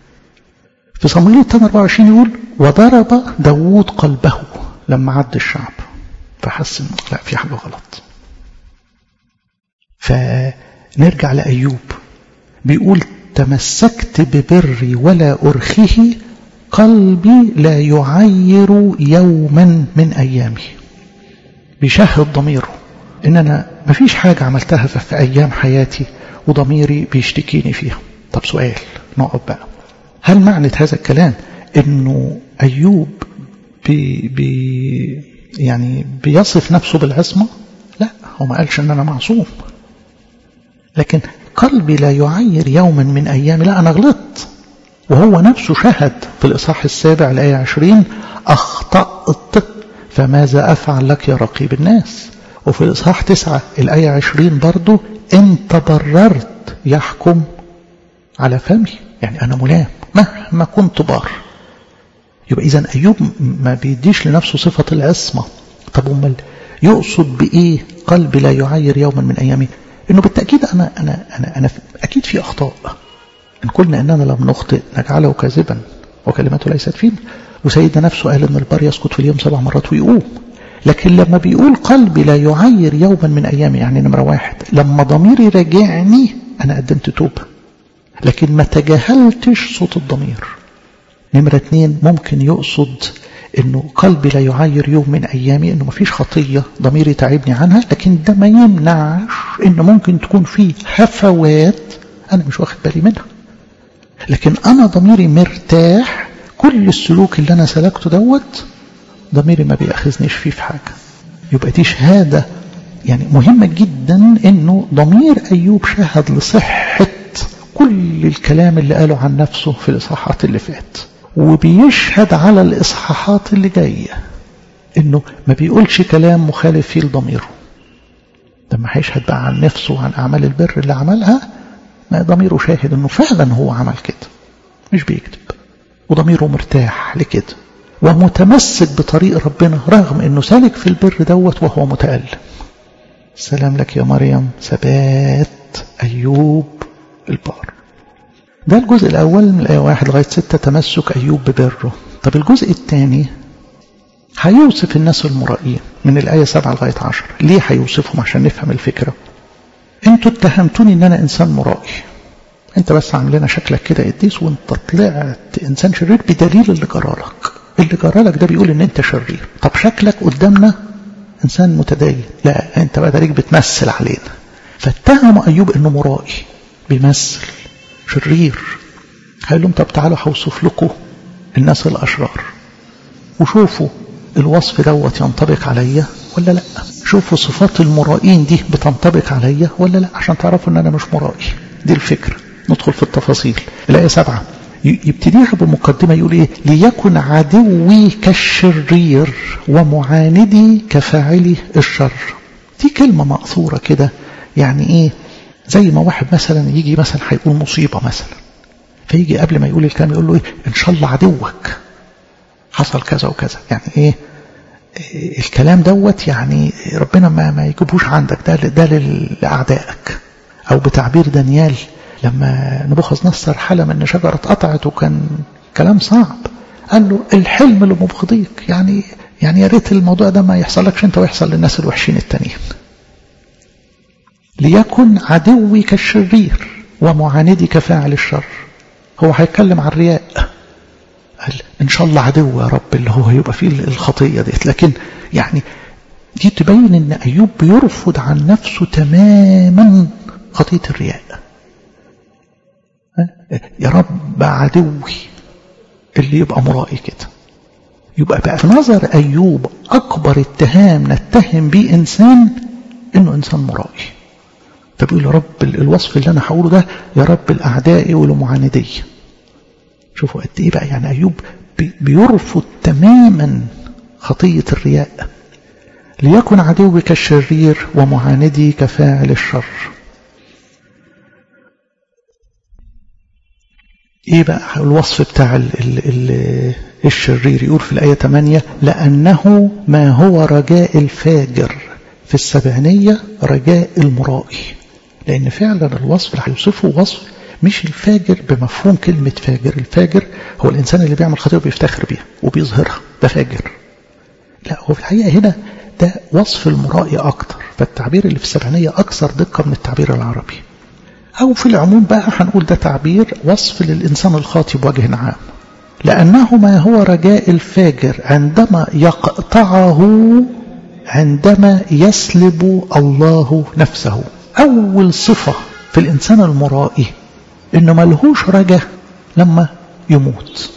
في صموئيل الثاني 24 يقول وضرب داوود قلبه لما عد الشعب فحس لا في حاجة غلط فنرجع لأيوب بيقول تمسكت ببري ولا أرخيه قلبي لا يعير يوما من أيامي بيشهد ضميره إن أنا مفيش حاجة عملتها في أيام حياتي وضميري بيشتكيني فيها طب سؤال نقعد بقى هل معنى هذا الكلام إنه أيوب بي بي يعني بيصف نفسه بالعصمة لا هو ما قالش إن أنا معصوم لكن قلبي لا يعير يوما من أيامي لا أنا غلطت وهو نفسه شهد في الإصحاح السابع الآية عشرين أخطأت فماذا أفعل لك يا رقيب الناس وفي الإصحاح تسعة الآية عشرين برضو إن تبررت يحكم على فمي يعني أنا ملام مهما كنت بار يبقى إذا أيوب ما بيديش لنفسه صفة العصمة طب أمال يقصد بإيه قلبي لا يعير يوما من أيامي إنه بالتأكيد أنا أنا أنا أنا أكيد في أخطاء إن قلنا إننا لم نخطئ نجعله كاذبا وكلمته ليست فينا وسيدنا نفسه قال إن البر يسقط في اليوم سبع مرات ويقوم لكن لما بيقول قلبي لا يعير يوما من أيامي يعني نمرة واحد لما ضميري راجعني أنا قدمت توبة لكن ما تجاهلتش صوت الضمير نمرة اتنين ممكن يقصد انه قلبي لا يعاير يوم من ايامي انه مفيش خطية ضميري تعبني عنها لكن ده ما يمنعش انه ممكن تكون في هفوات انا مش واخد بالي منها لكن انا ضميري مرتاح كل السلوك اللي انا سلكته دوت ضميري ما بيأخذنيش فيه في حاجة يبقى دي شهادة يعني مهمة جدا انه ضمير ايوب شهد لصحة كل الكلام اللي قاله عن نفسه في الاصحاحات اللي فات وبيشهد على الإصحاحات اللي جاية إنه ما بيقولش كلام مخالف فيه لضميره لما هيشهد بقى عن نفسه وعن أعمال البر اللي عملها ما ضميره شاهد إنه فعلا هو عمل كده مش بيكذب وضميره مرتاح لكده ومتمسك بطريق ربنا رغم إنه سالك في البر دوت وهو متألم سلام لك يا مريم ثبات أيوب البار ده الجزء الأول من الآية واحد لغاية ستة تمسك أيوب ببره طب الجزء الثاني هيوصف الناس المرائين من الآية سبعة لغاية عشر ليه هيوصفهم عشان نفهم الفكرة انتوا اتهمتوني ان انا انسان مرائي انت بس عامل لنا شكلك كده قديس وانت طلعت انسان شرير بدليل اللي جرالك اللي جرالك ده بيقول ان انت شرير طب شكلك قدامنا انسان متدين لا انت بقى دليل بتمثل علينا فاتهموا ايوب انه مرائي بيمثل شرير قال لهم طب تعالوا هوصف لكم الناس الأشرار وشوفوا الوصف دوت ينطبق عليا ولا لا شوفوا صفات المرائين دي بتنطبق عليا ولا لا عشان تعرفوا ان انا مش مرائي دي الفكرة ندخل في التفاصيل الآية سبعة يبتديها بمقدمة يقول ايه ليكن عدوي كالشرير ومعاندي كفاعلي الشر دي كلمة مأثورة كده يعني ايه زي ما واحد مثلا يجي مثلا هيقول مصيبة مثلا فيجي قبل ما يقول الكلام يقول له ايه ان شاء الله عدوك حصل كذا وكذا يعني ايه الكلام دوت يعني ربنا ما ما يجيبوش عندك ده ده لاعدائك او بتعبير دانيال لما نبوخذ نصر حلم ان شجره اتقطعت وكان كلام صعب قال له الحلم اللي مبغضيك يعني يعني يا ريت الموضوع ده ما يحصلكش انت ويحصل للناس الوحشين التانيين ليكن عدوي كالشرير ومعاندي كفاعل الشر هو هيتكلم عن الرياء قال ان شاء الله عدو يا رب اللي هو هيبقى فيه الخطية ديت لكن يعني دي تبين ان ايوب بيرفض عن نفسه تماما خطية الرياء يا رب عدوي اللي يبقى مرائي كده يبقى بقى في نظر ايوب اكبر اتهام نتهم بيه انسان انه انسان مرائي فبيقول يا رب الوصف اللي انا هقوله ده يا رب الاعداء والمعاندي شوفوا قد ايه بقى يعني ايوب بيرفض تماما خطيه الرياء ليكن عدوي كالشرير ومعاندي كفاعل الشر ايه بقى الوصف بتاع ال ال ال الشرير يقول في الآية 8 لأنه ما هو رجاء الفاجر في السبعينية رجاء المرائي لأن فعلا الوصف اللي هيوصفه وصف مش الفاجر بمفهوم كلمة فاجر الفاجر هو الإنسان اللي بيعمل خطيئة وبيفتخر بيها وبيظهرها ده فاجر لا هو في الحقيقة هنا ده وصف المرائي أكتر فالتعبير اللي في السبعينية أكثر دقة من التعبير العربي أو في العموم بقى هنقول ده تعبير وصف للإنسان الخاطئ بوجه عام لأنه ما هو رجاء الفاجر عندما يقطعه عندما يسلب الله نفسه أول صفة في الإنسان المرائي إنه ملهوش رجاء لما يموت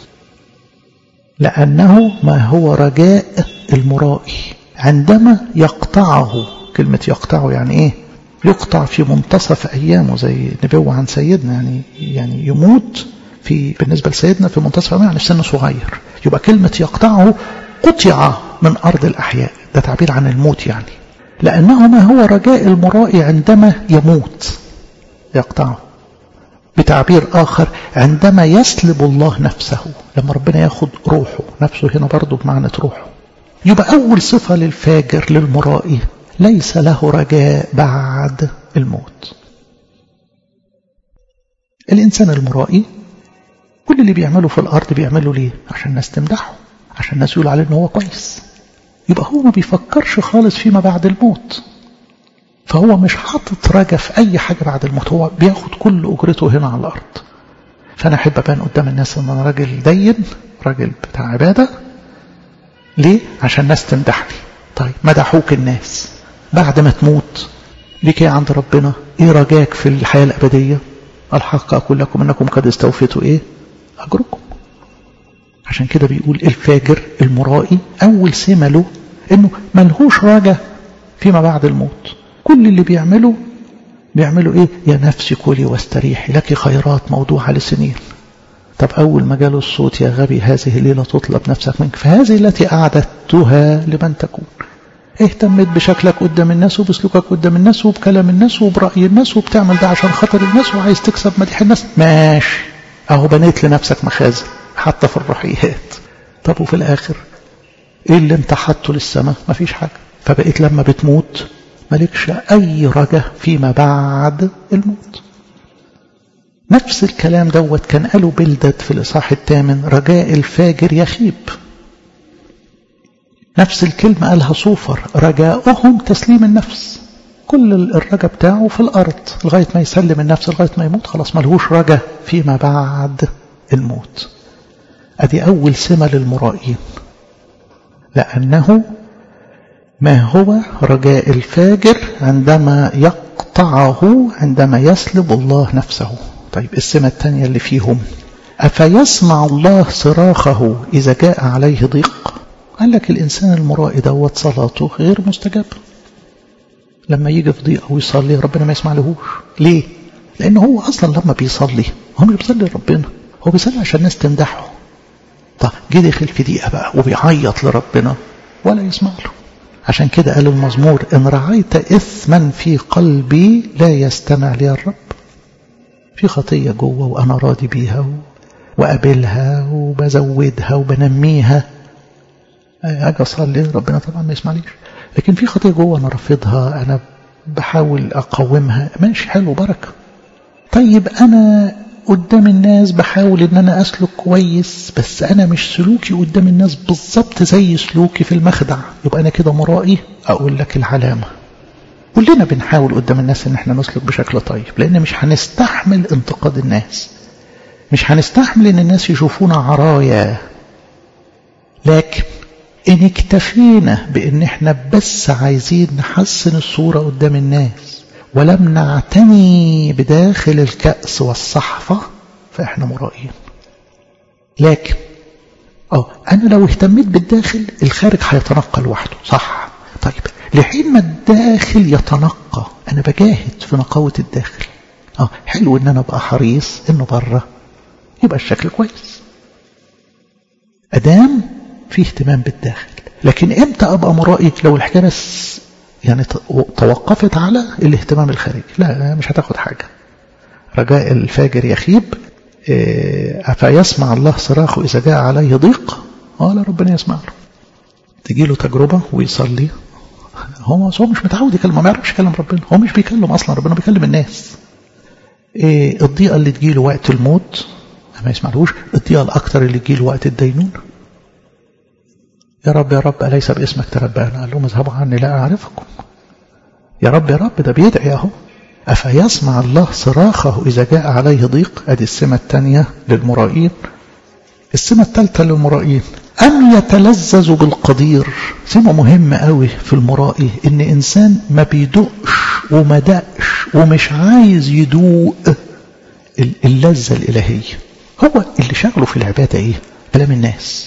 لأنه ما هو رجاء المرائي عندما يقطعه كلمة يقطعه يعني إيه يقطع في منتصف أيامه زي نبوة عن سيدنا يعني يعني يموت في بالنسبة لسيدنا في منتصف أيامه يعني في سن صغير يبقى كلمة يقطعه قطع من أرض الأحياء ده تعبير عن الموت يعني لأنه ما هو رجاء المرائي عندما يموت يقطعه بتعبير آخر عندما يسلب الله نفسه لما ربنا ياخد روحه نفسه هنا برضه بمعنى روحه يبقى أول صفة للفاجر للمرائي ليس له رجاء بعد الموت الإنسان المرائي كل اللي بيعمله في الأرض بيعمله ليه عشان الناس تمدحه عشان الناس يقولوا عليه إنه هو كويس يبقى هو ما بيفكرش خالص فيما بعد الموت فهو مش حاطط رجا في أي حاجة بعد الموت هو بياخد كل أجرته هنا على الأرض فأنا أحب أبان قدام الناس إن أنا راجل دين راجل بتاع عبادة ليه؟ عشان الناس تمدحني طيب مدحوك الناس بعد ما تموت ليك ايه عند ربنا ايه رجاك في الحياة الأبدية الحق أقول لكم أنكم قد استوفيتوا ايه أجركم عشان كده بيقول الفاجر المرائي أول سمة له إنه ملهوش رجا فيما بعد الموت كل اللي بيعمله بيعملوا ايه يا نفسي كلي واستريحي لك خيرات موضوعة لسنين طب أول ما جاله الصوت يا غبي هذه الليلة تطلب نفسك منك فهذه التي أعددتها لمن تكون اهتميت بشكلك قدام الناس وبسلوكك قدام الناس وبكلام الناس وبرأي الناس وبتعمل ده عشان خاطر الناس وعايز تكسب مديح الناس ماشي اهو بنيت لنفسك مخازن حتى في الروحيات طب وفي الآخر ايه اللي انت حاطه للسماء مفيش حاجة فبقيت لما بتموت مالكش أي رجا فيما بعد الموت نفس الكلام دوت كان قاله بلدد في الإصحاح الثامن رجاء الفاجر يخيب نفس الكلمة قالها صوفر رجاؤهم تسليم النفس كل الرجا بتاعه في الأرض لغاية ما يسلم النفس لغاية ما يموت خلاص ملهوش رجا فيما بعد الموت أدي أول سمة للمرائين لأنه ما هو رجاء الفاجر عندما يقطعه عندما يسلب الله نفسه طيب السمة الثانية اللي فيهم أفيسمع الله صراخه إذا جاء عليه ضيق قال لك الإنسان المرائي دوت صلاته غير مستجابة لما يجي في ضيقة ويصلي ربنا ما يسمع لهوش ليه؟ لأنه هو أصلا لما بيصلي هو مش بيصلي لربنا هو بيصلي عشان الناس تمدحه طب جه دخل في ضيقة بقى وبيعيط لربنا ولا يسمع له عشان كده قال المزمور إن رعيت إثما في قلبي لا يستمع لي الرب في خطية جوه وأنا راضي بيها وقابلها وبزودها وبنميها أجي أصلي ربنا طبعا ما يسمعليش لكن في خطية جوه أنا رافضها أنا بحاول أقاومها ماشي حلو بركة طيب أنا قدام الناس بحاول ان انا اسلك كويس بس انا مش سلوكي قدام الناس بالظبط زي سلوكي في المخدع يبقى انا كده مرائي اقول لك العلامة كلنا بنحاول قدام الناس ان احنا نسلك بشكل طيب لان مش هنستحمل انتقاد الناس مش هنستحمل ان الناس يشوفونا عرايا لكن ان اكتفينا بان احنا بس عايزين نحسن الصورة قدام الناس ولم نعتني بداخل الكأس والصحفة فإحنا مرائين لكن أو أنا لو اهتميت بالداخل الخارج هيتنقى لوحده صح طيب لحين ما الداخل يتنقى أنا بجاهد في نقاوة الداخل أه حلو إن أنا أبقى حريص إنه بره يبقى الشكل كويس أدام في اهتمام بالداخل لكن إمتى أبقى مرائي لو الحكاية بس يعني توقفت على الاهتمام الخارجي لا مش هتاخد حاجة رجاء الفاجر يخيب أفيسمع الله صراخه إذا جاء عليه ضيق قال ربنا يسمع له تجي له تجربة ويصلي هو هو مش متعود يكلم ما يعرفش يكلم ربنا هو مش بيكلم أصلا ربنا بيكلم الناس إيه الضيقة اللي تجي له وقت الموت ما يسمعلوش الضيقة الأكتر اللي تجي له وقت الدينون يا رب يا رب أليس باسمك تربانا قال لهم اذهبوا عني لا أعرفكم يا رب يا رب ده بيدعي أهو أفيسمع الله صراخه إذا جاء عليه ضيق أدي السمة الثانية للمرائين السمة الثالثة للمرائين أم يتلذذ بالقدير سمة مهمة قوي في المرائي إن إنسان ما بيدقش وما دقش ومش عايز يدوق اللذة الإلهية هو اللي شغله في العبادة إيه كلام الناس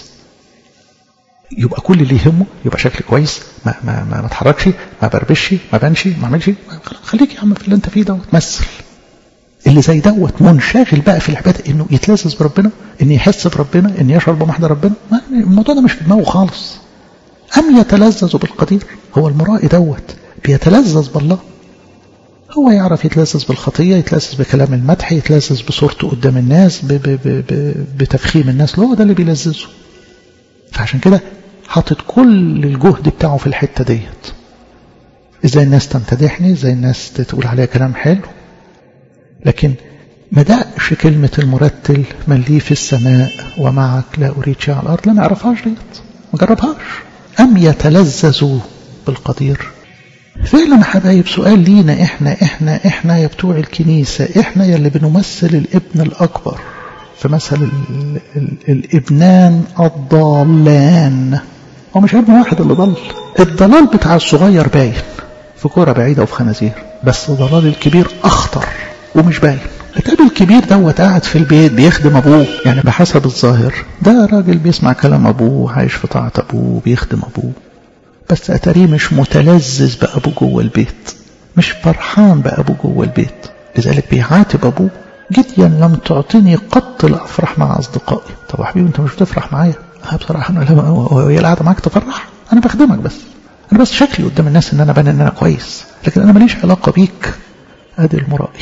يبقى كل اللي يهمه يبقى شكل كويس ما ما ما, ما اتحركش ما بربش ما بنش ما اعملش خليك يا عم في اللي انت فيه دوت مثل اللي زي دوت منشغل بقى في العباده انه يتلذذ بربنا ان يحس بربنا ان يشعر بمحضر ربنا ما الموضوع ده مش في دماغه خالص ام يتلذذ بالقدير هو المرائي دوت بيتلذذ بالله هو يعرف يتلذذ بالخطيه يتلذذ بكلام المدح يتلذذ بصورته قدام الناس ب ب ب ب بتفخيم الناس هو ده اللي بيلذذه فعشان كده حاطط كل الجهد بتاعه في الحته ديت ازاي الناس تمتدحني ازاي الناس تقول عليا كلام حلو لكن ما دقش كلمة المرتل من لي في السماء ومعك لا أريد شيء على الأرض لا ما يعرفهاش ديت ما جربهاش أم يتلذذوا بالقدير فعلا حبايب سؤال لينا احنا احنا احنا يا بتوع الكنيسة احنا يا اللي بنمثل الابن الأكبر في مثل ال ال الابنان الضالان هو مش ابن واحد اللي ضل الضلال بتاع الصغير باين في كرة بعيدة وفي خنازير بس ضلال الكبير أخطر ومش باين الكتاب الكبير دوت قاعد في البيت بيخدم أبوه يعني بحسب الظاهر ده راجل بيسمع كلام أبوه عايش في طاعة أبوه بيخدم أبوه بس أتاريه مش متلذذ بأبوه جوه البيت مش فرحان بأبوه جوه البيت لذلك بيعاتب أبوه جديا لم تعطيني قط لأفرح مع أصدقائي طب يا حبيبي أنت مش بتفرح معايا بصراحة أنا لا هي القعدة معاك تفرح أنا بخدمك بس أنا بس شكلي قدام الناس إن أنا بان إن أنا كويس لكن أنا ماليش علاقة بيك أدي المرائي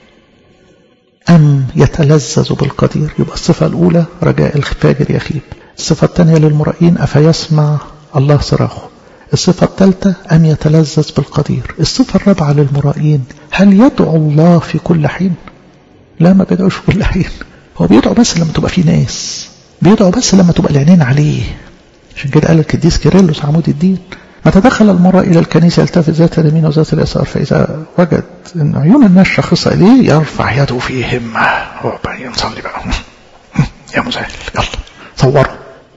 أم يتلذذ بالقدير يبقى الصفة الأولى رجاء الفاجر يخيب الصفة الثانية للمرائين أفيسمع الله صراخه الصفة الثالثة أم يتلذذ بالقدير الصفة الرابعة للمرائين هل يدعو الله في كل حين لا ما بيدعوش في كل حين هو بيدعو بس لما تبقى في ناس بيدعو بس لما تبقى العينين عليه عشان كده قال القديس كيرلس عمود الدين متى دخل المرء إلى الكنيسة يلتفت ذات اليمين وذات اليسار فإذا وجد أن عيون الناس شاخصة إليه يرفع يده في همة هو بقى نصلي بقى يا مسهل يلا صوروا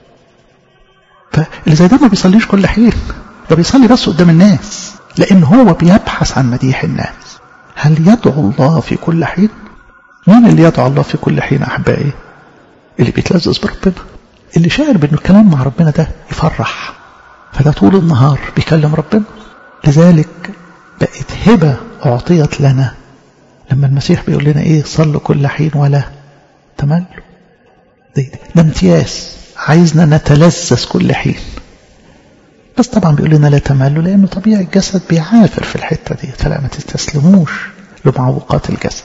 فاللي زي ده ما بيصليش كل حين ده بيصلي بس قدام الناس لأن هو بيبحث عن مديح الناس هل يدعو الله في كل حين مين اللي يدعو الله في كل حين أحبائي اللي بيتلذذ بربنا اللي شاعر بأنه الكلام مع ربنا ده يفرح فده طول النهار بيكلم ربنا لذلك بقت هبة أعطيت لنا لما المسيح بيقول لنا إيه صلوا كل حين ولا تملوا ده, ده امتياز عايزنا نتلذذ كل حين بس طبعا بيقول لنا لا تملوا لأنه طبيعي الجسد بيعافر في الحتة دي فلا ما تستسلموش لمعوقات الجسد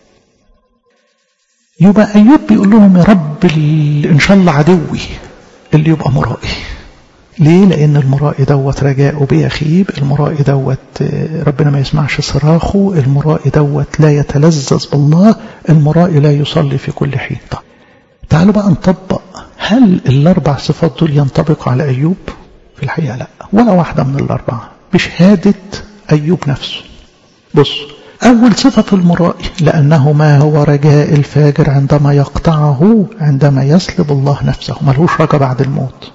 يبقى أيوب بيقول لهم يا رب إن شاء الله عدوي اللي يبقى مرائي ليه لأن المرائي دوت رجاءه بيخيب المرائي دوت ربنا ما يسمعش صراخه المرائي دوت لا يتلذذ بالله المرائي لا يصلي في كل حين طب تعالوا بقى نطبق هل الأربع صفات دول ينطبقوا على أيوب في الحقيقة لا ولا واحدة من الأربعة بشهادة أيوب نفسه بص أول صفة المرائي لأنه ما هو رجاء الفاجر عندما يقطعه عندما يسلب الله نفسه ملهوش رجاء بعد الموت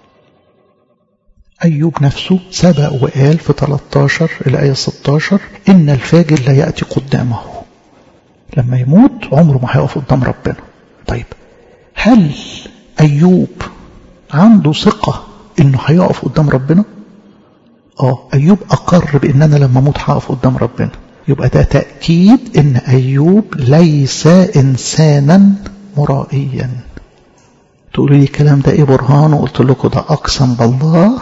أيوب نفسه سبق وقال في 13 الآية 16 إن الفاجر لا يأتي قدامه لما يموت عمره ما هيقف قدام ربنا طيب هل أيوب عنده ثقة إنه هيقف قدام ربنا آه أيوب أقر بإن أنا لما أموت هقف قدام ربنا يبقى ده تأكيد إن أيوب ليس إنسانا مرائيا تقولوا لي الكلام ده إيه برهان وقلت لكم ده أقسم بالله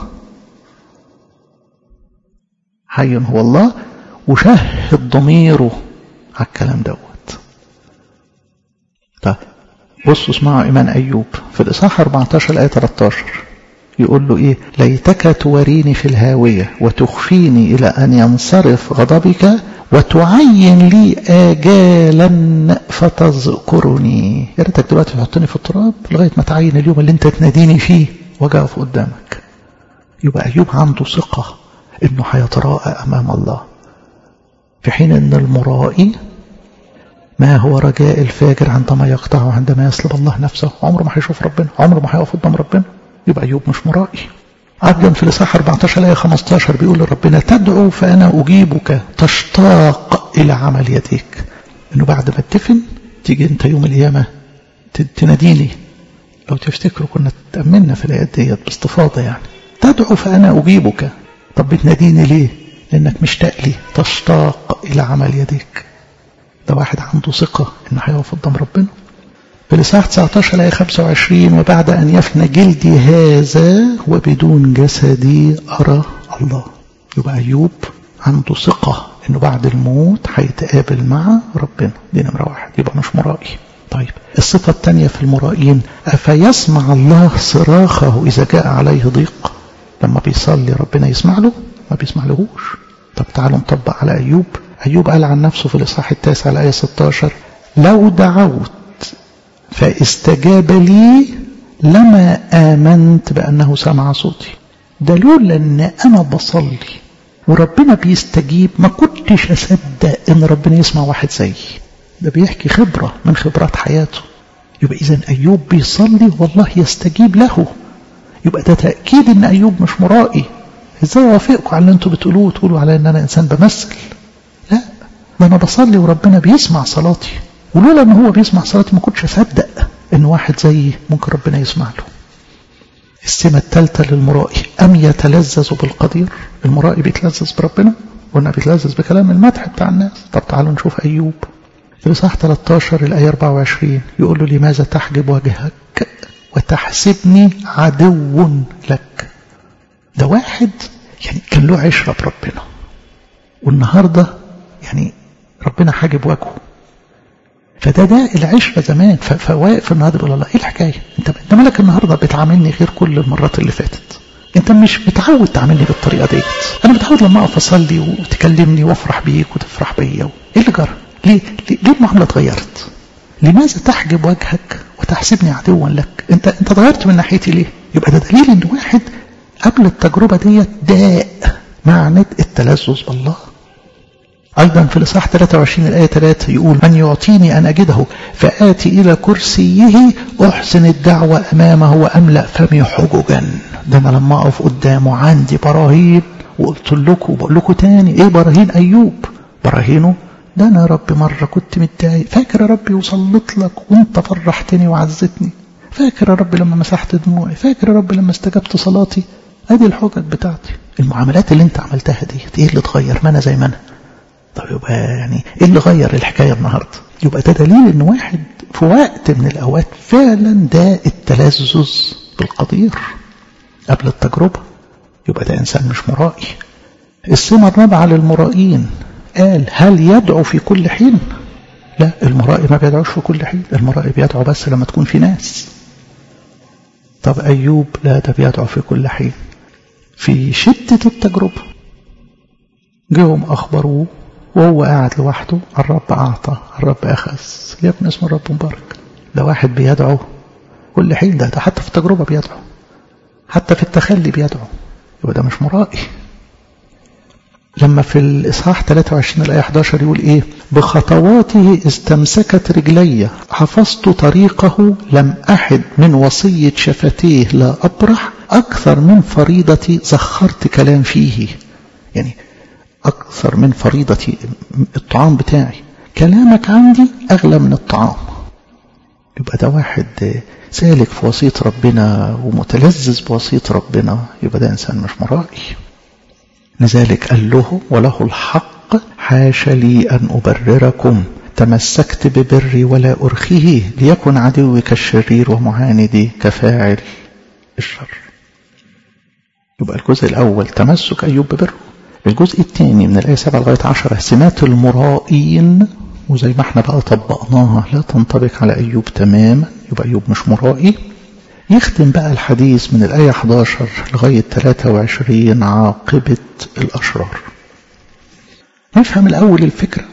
حي هو الله وشهد ضميره على الكلام دوت طيب بصوا اسمعوا إيمان أيوب في الإصحاح 14 الآية 13 يقول له إيه ليتك توريني في الهاوية وتخفيني إلى أن ينصرف غضبك وتعين لي آجالا فتذكرني يا ريتك دلوقتي تحطني في التراب لغاية ما تعين اليوم اللي انت تناديني فيه واجي اقف قدامك يبقى أيوب عنده ثقة إنه هيتراءى أمام الله في حين أن المرائي ما هو رجاء الفاجر عندما يقطعه عندما يسلب الله نفسه عمره ما هيشوف ربنا عمره ما هيقف قدام ربنا يبقى أيوب مش مرائي أيضا في الإصحاح 14 آية 15 بيقول لربنا تدعو فأنا أجيبك تشتاق إلى عمل يديك إنه بعد ما تدفن تيجي أنت يوم القيامة تناديني لو تفتكروا كنا تأملنا في الآيات ديت باستفاضة يعني تدعو فأنا أجيبك طب بتناديني ليه لأنك مشتاق لي تشتاق إلى عمل يديك ده واحد عنده ثقة إنه هيقف قدام ربنا في الإصحاح 19 آية 25 وبعد أن يفنى جلدي هذا وبدون جسدي أرى الله يبقى أيوب عنده ثقة إنه بعد الموت هيتقابل مع ربنا دي نمرة واحد يبقى مش مرائي طيب الصفة الثانية في المرائين أفيسمع الله صراخه إذا جاء عليه ضيق لما بيصلي ربنا يسمع له ما بيسمع لهوش طب تعالوا نطبق على أيوب أيوب قال عن نفسه في الإصحاح التاسع الآية 16 لو دعوت فاستجاب لي لما آمنت بأنه سمع صوتي ده لولا أن أنا بصلي وربنا بيستجيب ما كنتش أصدق أن ربنا يسمع واحد زيي ده بيحكي خبرة من خبرات حياته يبقى إذا أيوب بيصلي والله يستجيب له يبقى ده تأكيد أن أيوب مش مرائي إزاي أوافقكم على اللي أنتوا بتقولوه وتقولوا على أن أنا إنسان بمثل لا ده أنا بصلي وربنا بيسمع صلاتي ولولا أن هو بيسمع صلاتي ما كنتش أصدق أن واحد زيي ممكن ربنا يسمع له السمة الثالثة للمرائي أم يتلذذ بالقدير المرائي بيتلذذ بربنا قلنا بيتلذذ بكلام المدح بتاع الناس طب تعالوا نشوف أيوب في الإصحاح 13 الآية 24 يقول له لماذا تحجب وجهك وتحسبني عدو لك ده واحد يعني كان له عشرة بربنا والنهاردة يعني ربنا حاجب وجهه فده ده العشرة زمان فواقف النهارده يقول الله ايه الحكاية انت انت مالك النهارده بتعاملني غير كل المرات اللي فاتت انت مش متعود تعاملني بالطريقة ديت انا متعود لما اقف اصلي وتكلمني وافرح بيك وتفرح بيا ايه اللي جرى ليه ليه المعاملة اتغيرت لماذا تحجب وجهك وتحسبني عدوا لك انت انت اتغيرت من ناحيتي ليه يبقى ده دليل ان واحد قبل التجربة ديت داء معنى التلذذ بالله أيضا في الإصحاح 23 الآية 3 يقول من يعطيني أن أجده فآتي إلى كرسيه أحسن الدعوة أمامه وأملأ فمي حججا ده أنا لما أقف قدامه عندي براهين وقلت لكم وبقول لكم تاني إيه براهين أيوب براهينه ده أنا يا رب مرة كنت متضايق فاكر يا ربي وصلت لك وأنت فرحتني وعزتني فاكر يا رب لما مسحت دموعي فاكر يا رب لما استجبت صلاتي ادي الحجج بتاعتي المعاملات اللي انت عملتها ديت ايه اللي اتغير ما انا زي ما انا طب يبقى يعني ايه اللي غير الحكايه النهارده يبقى ده دليل ان واحد في وقت من الاوقات فعلا ده التلذذ بالقدير قبل التجربه يبقى ده انسان مش مرائي السمه الرابعه للمرائين قال هل يدعو في كل حين لا المرائي ما بيدعوش في كل حين المرائي بيدعو بس لما تكون في ناس طب أيوب لا ده بيدعو في كل حين في شدة التجربة جاهم أخبروه وهو قاعد لوحده الرب أعطى الرب أخذ يكن اسم الرب مبارك ده واحد بيدعو كل حين ده, ده حتى في التجربة بيدعو حتى في التخلي بيدعو يبقى ده مش مرائي لما في الإصحاح 23 الآية 11 يقول إيه بخطواته استمسكت رجلي حفظت طريقه لم أحد من وصية شفتيه لا أبرح أكثر من فريضتي زخرت كلام فيه يعني أكثر من فريضتي الطعام بتاعي كلامك عندي أغلى من الطعام يبقى ده واحد سالك في وصية ربنا ومتلذذ بوصية ربنا يبقى ده إنسان مش مرائي لذلك قال له وله الحق حاش لي أن أبرركم تمسكت ببري ولا أرخيه ليكن عدوي كالشرير ومعاندي كفاعل الشر يبقى الجزء الأول تمسك أيوب ببره الجزء الثاني من الآية 7 لغاية 10 سمات المرائين وزي ما احنا بقى طبقناها لا تنطبق على أيوب تماما يبقى أيوب مش مرائي يختم بقى الحديث من الآية 11 لغاية 23 عاقبة الأشرار نفهم الأول الفكرة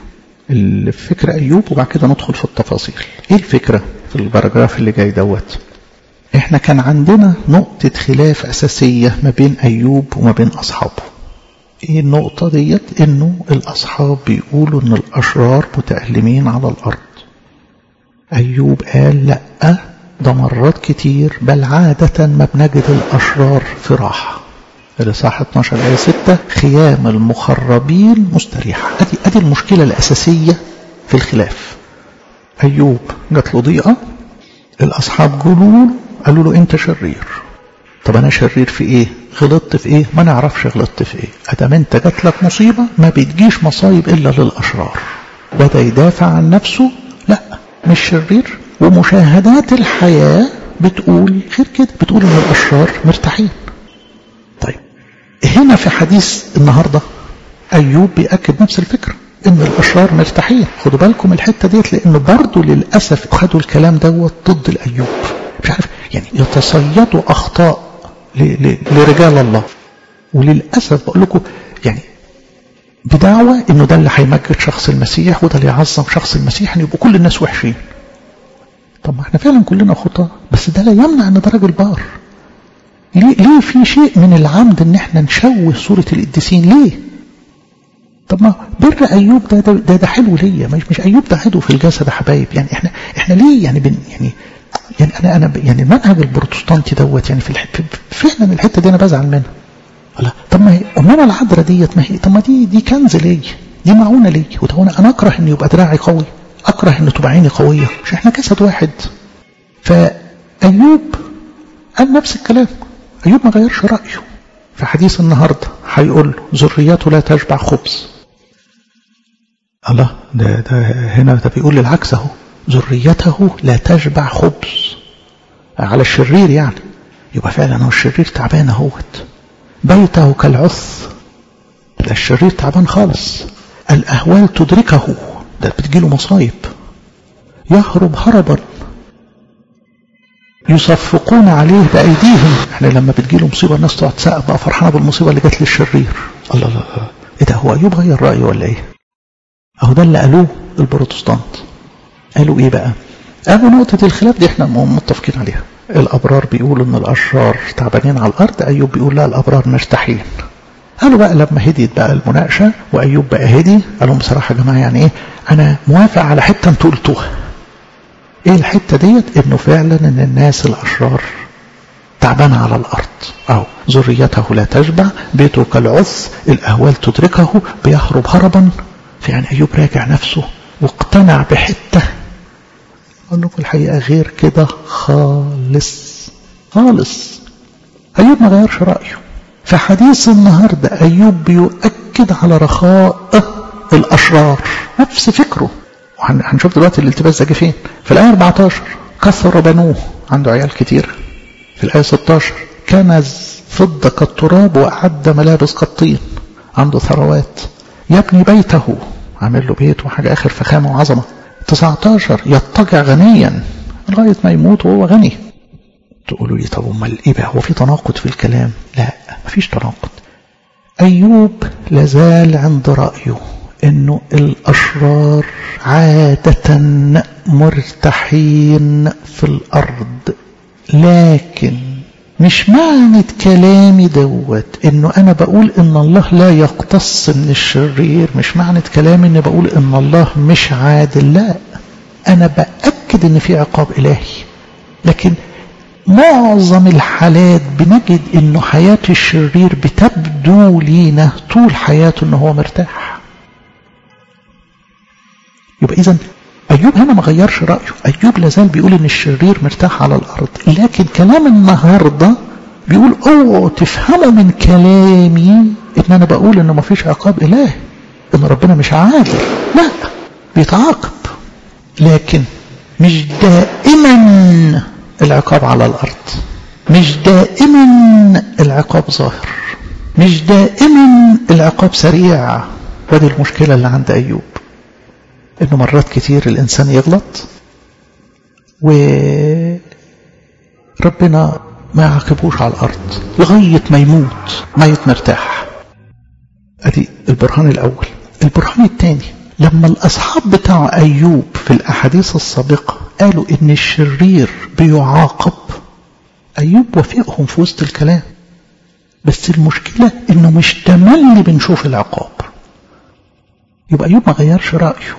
الفكرة أيوب وبعد كده ندخل في التفاصيل إيه الفكرة في البراجراف اللي جاي دوت احنا كان عندنا نقطة خلاف أساسية ما بين أيوب وما بين أصحابه ايه النقطة ديت انه الأصحاب بيقولوا ان الأشرار متألمين على الأرض أيوب قال لأ ده مرات كتير بل عادة ما بنجد الأشرار في راحة الإصحاح 12 آية 6 خيام المخربين مستريحة أدي, أدي المشكلة الأساسية في الخلاف أيوب جات له ضيقة الأصحاب قالوا قالوا له أنت شرير طب أنا شرير في إيه غلطت في إيه ما نعرفش غلطت في إيه أدام أنت جات لك مصيبة ما بتجيش مصايب إلا للأشرار بدأ يدافع عن نفسه لا مش شرير ومشاهدات الحياة بتقول غير كده بتقول ان الاشرار مرتاحين طيب هنا في حديث النهاردة ايوب بيأكد نفس الفكرة ان الاشرار مرتاحين خدوا بالكم الحتة ديت لانه برضه للأسف خدوا الكلام دوت ضد الايوب مش عارف يعني يتصيدوا اخطاء لرجال الله وللأسف بقول لكم يعني بدعوة انه ده اللي هيمجد شخص المسيح وده اللي يعظم شخص المسيح ان يبقوا كل الناس وحشين طب ما احنا فعلا كلنا خطاة بس ده لا يمنع ان ده راجل بار ليه, ليه في شيء من العمد ان احنا نشوه صورة القديسين ليه طب ما بر ايوب ده ده, ده, ده حلو ليا مش مش ايوب ده عدو في الجسد يا حبايب يعني احنا احنا ليه يعني بن يعني يعني انا انا يعني المنهج البروتستانتي دوت يعني في الح... فعلا الحته دي انا بزعل منها لا طب ما هي امنا العذراء ديت ما هي طب ما دي دي كنز ليا دي معونه ليا وده انا اكره ان يبقى دراعي قوي أكره أن تبقى عيني قوية مش إحنا جسد واحد فأيوب قال نفس الكلام أيوب ما غيرش رأيه في حديث النهاردة هيقول ذريته لا تشبع خبز الله ده, ده هنا ده بيقول للعكس اهو ذريته لا تشبع خبز على الشرير يعني يبقى فعلا هو الشرير تعبان اهوت بيته كالعث ده الشرير تعبان خالص الأهوال تدركه ده بتجيله مصايب يهرب هربا يصفقون عليه بأيديهم احنا لما بتجيله مصيبة الناس تقعد تسقف بقى فرحانة بالمصيبة اللي جت للشرير الله الله ايه ده هو أيوب غير رأيه ولا ايه اهو ده اللي قالوه البروتستانت قالوا ايه بقى قالوا نقطة الخلاف دي احنا متفقين عليها الأبرار بيقولوا ان الأشرار تعبانين على الأرض أيوب بيقول لا الأبرار مرتاحين قالوا بقى لما هديت بقى المناقشة وأيوب بقى هدي قالوا بصراحة يا جماعة يعني إيه أنا موافق على حتة أنتوا قلتوها إيه الحتة ديت إنه فعلا إن الناس الأشرار تعبانة على الأرض أو ذريته لا تشبع بيته كالعث الأهوال تدركه بيهرب هربا فيعني أيوب راجع نفسه واقتنع بحتة أقول لكم الحقيقة غير كده خالص خالص أيوب ما غيرش رأيه في حديث النهاردة أيوب بيؤكد على رخاء الأشرار نفس فكره وهنشوف دلوقتي الالتباس ده جه فين في الآية 14 كثر بنوه عنده عيال كتير في الآية 16 كنز فضة كالتراب وأعد ملابس كالطين عنده ثروات يبني بيته عامل له بيت وحاجة آخر فخامة وعظمة 19 يضطجع غنيا لغاية ما يموت وهو غني تقولوا لي طب امال ايه بقى هو في تناقض في الكلام لا مفيش تناقض ايوب لازال عند رايه انه الاشرار عاده مرتاحين في الارض لكن مش معنى كلامي دوت انه انا بقول ان الله لا يقتص من الشرير مش معنى كلامي اني بقول ان الله مش عادل لا انا باكد ان في عقاب الهي لكن معظم الحالات بنجد انه حياة الشرير بتبدو لينا طول حياته انه هو مرتاح يبقى اذا ايوب هنا ما غيرش رايه ايوب لازال بيقول ان الشرير مرتاح على الارض لكن كلام النهارده بيقول اوعوا تفهموا من كلامي ان انا بقول انه ما فيش عقاب الهي ان ربنا مش عادل لا بيتعاقب لكن مش دائما العقاب على الأرض مش دائما العقاب ظاهر مش دائما العقاب سريع ودي المشكلة اللي عند أيوب إنه مرات كتير الإنسان يغلط وربنا ما يعاقبوش على الأرض لغاية ما يموت ميت مرتاح أدي البرهان الأول البرهان الثاني لما الأصحاب بتاع أيوب في الأحاديث السابقة قالوا إن الشرير بيعاقب أيوب وافقهم في وسط الكلام بس المشكلة إنه مش تملي بنشوف العقاب يبقى أيوب ما غيرش رأيه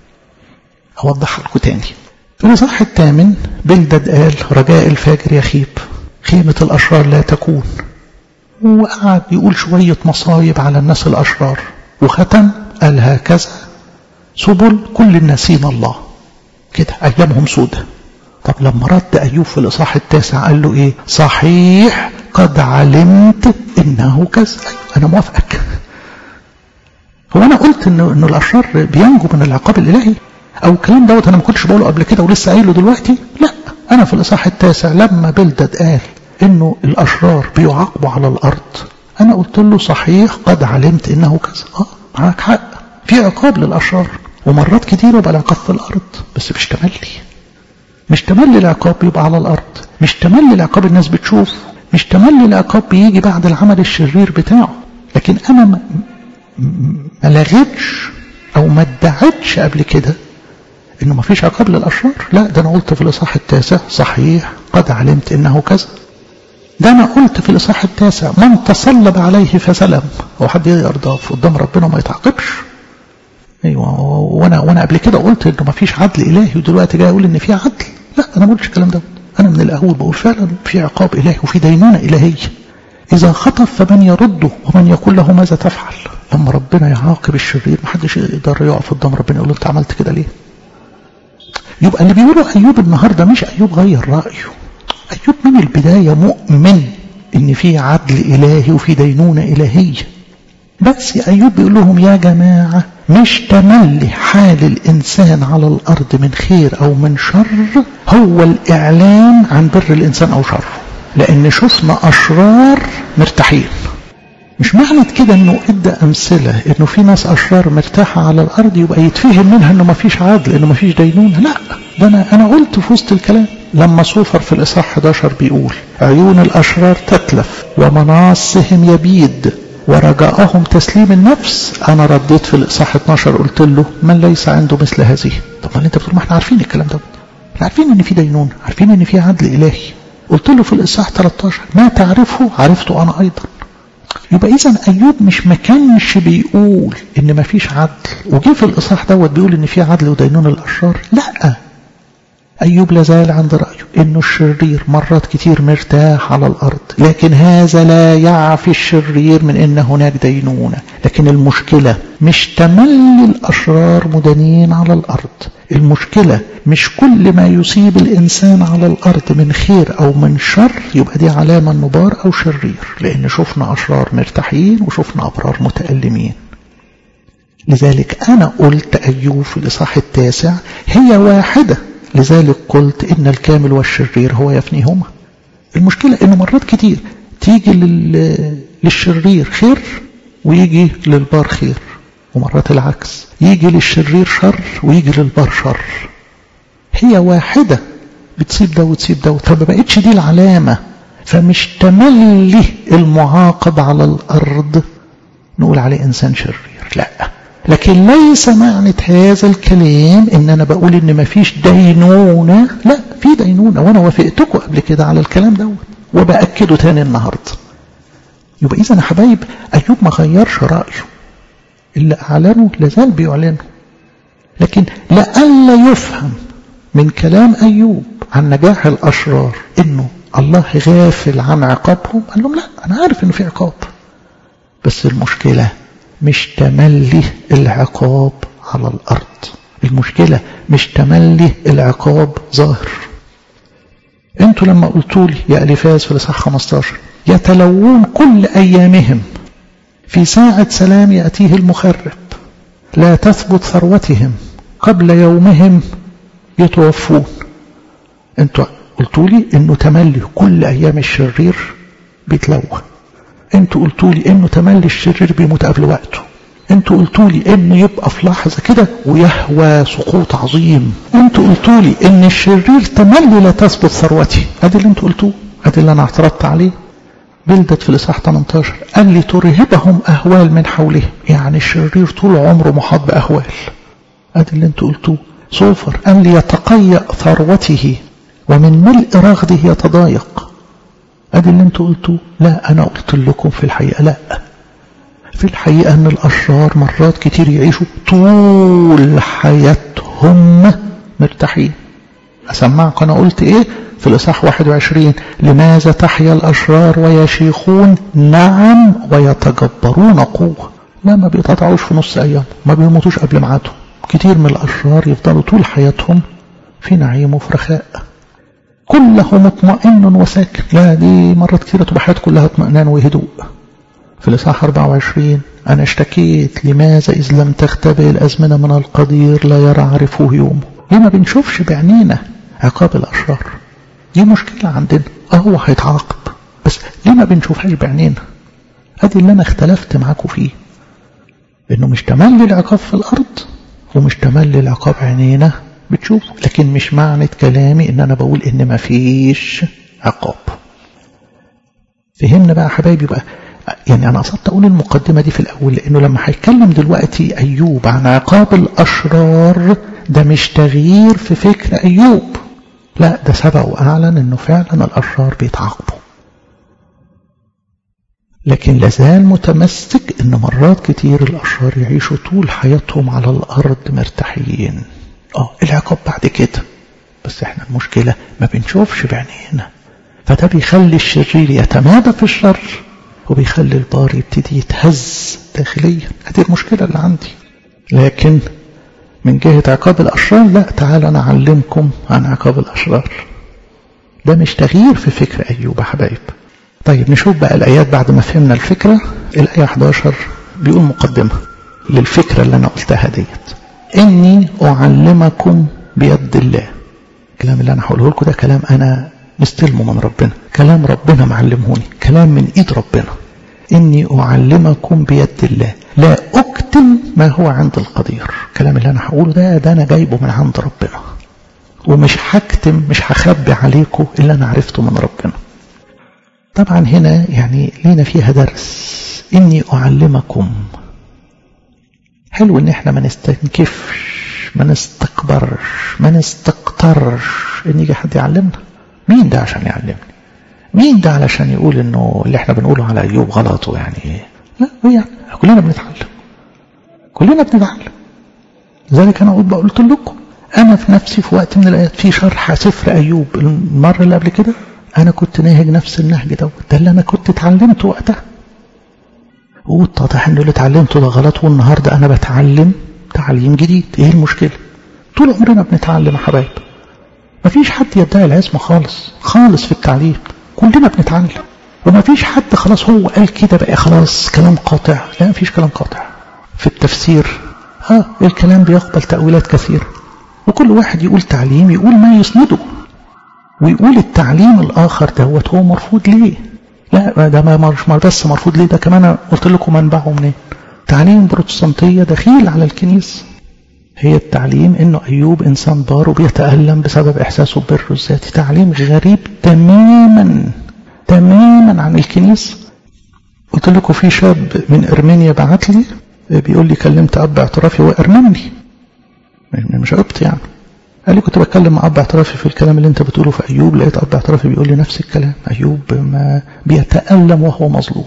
أوضحها لكم تاني في الإصحاح الثامن بلدد قال رجاء الفاجر يخيب خيمة الأشرار لا تكون وقعد يقول شوية مصايب على الناس الأشرار وختم قال هكذا سبل كل الناسين الله كده أيامهم سودة طب لما رد أيوب في الإصحاح التاسع قال له إيه صحيح قد علمت إنه كذا أنا موافقك هو أنا قلت إنه, إنه الأشرار بينجوا من العقاب الإلهي أو الكلام دوت أنا ما كنتش بقوله قبل كده ولسه قايله دلوقتي لا أنا في الإصحاح التاسع لما بلدد قال إنه الأشرار بيعاقبوا على الأرض أنا قلت له صحيح قد علمت إنه كذا آه معاك حق في عقاب للأشرار ومرات كتير يبقى العقاب في الأرض بس مش تملي مش تملي العقاب بيبقى على الأرض مش تملي العقاب الناس بتشوف مش تملي العقاب بيجي بعد العمل الشرير بتاعه لكن أنا ما, ما لغيتش أو ما ادعتش قبل كده إنه ما فيش عقاب للأشرار لا ده أنا قلت في الإصحاح التاسع صحيح قد علمت إنه كذا ده أنا قلت في الإصحاح التاسع من تصلب عليه فسلم هو حد يرضى قدام ربنا ما يتعاقبش ايوه وانا وانا قبل كده قلت انه ما فيش عدل الهي ودلوقتي جاي اقول ان في عدل لا انا ما قلتش الكلام ده انا من الاول بقول فعلا في عقاب الهي وفي دينونه الهيه اذا خطف فمن يرده ومن يقول له ماذا تفعل لما ربنا يعاقب الشرير ما حدش يقدر يقف قدام ربنا يقول له انت عملت كده ليه يبقى اللي بيقوله ايوب النهارده مش ايوب غير رايه ايوب من البدايه مؤمن ان في عدل الهي وفي دينونه الهيه بس أيوب بيقول لهم يا جماعة مش تملي حال الإنسان على الأرض من خير أو من شر هو الإعلان عن بر الإنسان أو شره لأن شفنا أشرار مرتاحين مش معنى كده انه ادى امثله انه في ناس اشرار مرتاحه على الارض يبقى يتفهم منها انه ما فيش عدل انه ما فيش دينونه لا ده انا انا قلت في وسط الكلام لما صوفر في الاصحاح 11 بيقول عيون الاشرار تتلف ومناصهم يبيد ورجاءهم تسليم النفس انا رديت في الاصحاح 12 قلت له من ليس عنده مثل هذه طب ما انت بتقول ما احنا عارفين الكلام ده احنا عارفين ان في دينون عارفين ان في عدل الهي قلت له في الاصحاح 13 ما تعرفه عرفته انا ايضا يبقى اذا ايوب مش ما كانش بيقول ان ما فيش عدل وجه في الاصحاح دوت بيقول ان في عدل ودينون الاشرار لا أيوب لازال عند رأيه إنه الشرير مرات كتير مرتاح على الأرض لكن هذا لا يعفي الشرير من إن هناك دينونة لكن المشكلة مش تملي الأشرار مدانين على الأرض المشكلة مش كل ما يصيب الإنسان على الأرض من خير أو من شر يبقى دي علامة إنه بار أو شرير لأن شفنا أشرار مرتاحين وشفنا أبرار متألمين لذلك أنا قلت أيوب في الإصحاح التاسع هي واحدة لذلك قلت إن الكامل والشرير هو يفنيهما المشكلة إنه مرات كتير تيجي للشرير خير ويجي للبار خير ومرات العكس يجي للشرير شر ويجي للبار شر هي واحدة بتصيب ده وتسيب ده فما بقتش دي العلامة فمش تملي المعاقب على الأرض نقول عليه إنسان شرير لا لكن ليس معنى هذا الكلام ان انا بقول ان مفيش دينونة لا في دينونة وانا وافقتكم قبل كده على الكلام دوت وبأكده تاني النهاردة يبقى اذا يا حبايب ايوب ما غيرش رأيه اللي اعلنه لازال بيعلنه لكن لألا يفهم من كلام ايوب عن نجاح الاشرار انه الله غافل عن عقابهم قال لهم لا انا عارف انه في عقاب بس المشكله مش تملي العقاب على الأرض المشكلة مش تملي العقاب ظاهر انتوا لما قلتوا لي يا ألفاز في الإصحاح 15 يتلوون كل أيامهم في ساعة سلام يأتيه المخرب لا تثبت ثروتهم قبل يومهم يتوفون انتوا قلتوا لي انه تملي كل أيام الشرير بيتلوى انتوا قلتوا لي انه تملي الشرير بيموت قبل وقته انتوا قلتوا لي انه يبقى في لحظه كده ويهوى سقوط عظيم انتوا قلتوا لي ان الشرير تملي لا تثبت ثروتي ادي اللي انتوا قلتوه ادي اللي انا اعترضت عليه بلدت في الاصحاح 18 قال لي ترهبهم اهوال من حولهم يعني الشرير طول عمره محاط باهوال ادي اللي انتوا قلتوه صوفر قال لي يتقيأ ثروته ومن ملء رغده يتضايق ادي اللي انتوا قلتوه لا انا قلت لكم في الحقيقة لا في الحقيقة ان الاشرار مرات كتير يعيشوا طول حياتهم مرتاحين اسمعك انا قلت ايه في الاصحاح 21 لماذا تحيا الاشرار ويشيخون نعم ويتجبرون قوة لا ما بيتقطعوش في نص ايام ما بيموتوش قبل ميعادهم كتير من الاشرار يفضلوا طول حياتهم في نعيم وفي رخاء كله مطمئن وساكن لا دي مرات كثيرة تبقى حياته كلها اطمئنان وهدوء في الإصحاح 24 أنا اشتكيت لماذا إذ لم تختبئ الأزمنة من القدير لا يرى عرفه يومه ليه ما بنشوفش بعينينا عقاب الأشرار دي مشكلة عندنا اه هو هيتعاقب بس ليه ما بنشوفهاش بعينينا ادي اللي انا اختلفت معاكم فيه انه مش تملي العقاب في الارض ومش تملي العقاب عينينا بتشوف لكن مش معنى كلامي ان انا بقول ان ما فيش عقاب فهمنا بقى حبايبي بقى يعني انا قصدت اقول المقدمة دي في الاول لانه لما هيتكلم دلوقتي ايوب عن عقاب الاشرار ده مش تغيير في فكر ايوب لا ده سبق واعلن انه فعلا الاشرار بيتعاقبوا لكن لازال متمسك ان مرات كتير الاشرار يعيشوا طول حياتهم على الارض مرتاحين اه العقاب بعد كده بس احنا المشكلة ما بنشوفش بعينينا فده بيخلي الشرير يتمادى في الشر وبيخلي البار يبتدي يتهز داخليا هذه المشكلة اللي عندي لكن من جهة عقاب الأشرار لا تعال أنا أعلمكم عن عقاب الأشرار ده مش تغيير في فكر أيوب يا حبايب طيب نشوف بقى الآيات بعد ما فهمنا الفكرة الآية 11 بيقول مقدمة للفكرة اللي أنا قلتها ديت إني أعلمكم بيد الله الكلام اللي أنا هقوله لكم ده كلام أنا مستلمه من ربنا كلام ربنا معلمهوني كلام من إيد ربنا إني أعلمكم بيد الله لا أكتم ما هو عند القدير الكلام اللي أنا هقوله ده ده أنا جايبه من عند ربنا ومش هكتم مش هخبي عليكم اللي أنا عرفته من ربنا طبعا هنا يعني لينا فيها درس إني أعلمكم حلو إن إحنا ما نستنكفش ما نستكبرش ما نستقطرش إن يجي حد يعلمنا مين ده عشان يعلمني مين ده علشان يقول إنه اللي إحنا بنقوله على أيوب غلط ويعني لا يعني كلنا بنتعلم كلنا بنتعلم لذلك أنا قلت لكم أنا في نفسي في وقت من الآيات في شرح سفر أيوب المرة اللي قبل كده أنا كنت ناهج نفس النهج دوت ده اللي أنا كنت اتعلمته وقتها واتضح إنه اللي اتعلمته ده غلط والنهاردة أنا بتعلم تعليم جديد إيه المشكلة؟ طول عمرنا بنتعلم يا حبايب مفيش حد يدعي العزم خالص خالص في التعليم كلنا بنتعلم ومفيش حد خلاص هو قال كده بقى خلاص كلام قاطع لا مفيش كلام قاطع في التفسير اه الكلام بيقبل تأويلات كثيرة وكل واحد يقول تعليم يقول ما يسنده ويقول التعليم الآخر دوت هو مرفوض ليه لا ده ما مش بس مرفوض ليه ده كمان قلت لكم منبعه منين تعليم بروتستانتية دخيل على الكنيسة هي التعليم انه ايوب انسان بار وبيتألم بسبب احساسه بالبر الذاتي تعليم غريب تماما تماما عن الكنيسة قلت لكم في شاب من ارمينيا بعت لي بيقول لي كلمت اب اعترافي هو ارمني مش قبط يعني قال لي كنت بتكلم مع اب اعترافي في الكلام اللي انت بتقوله في ايوب لقيت اب اعترافي بيقول لي نفس الكلام ايوب ما بيتألم وهو مظلوم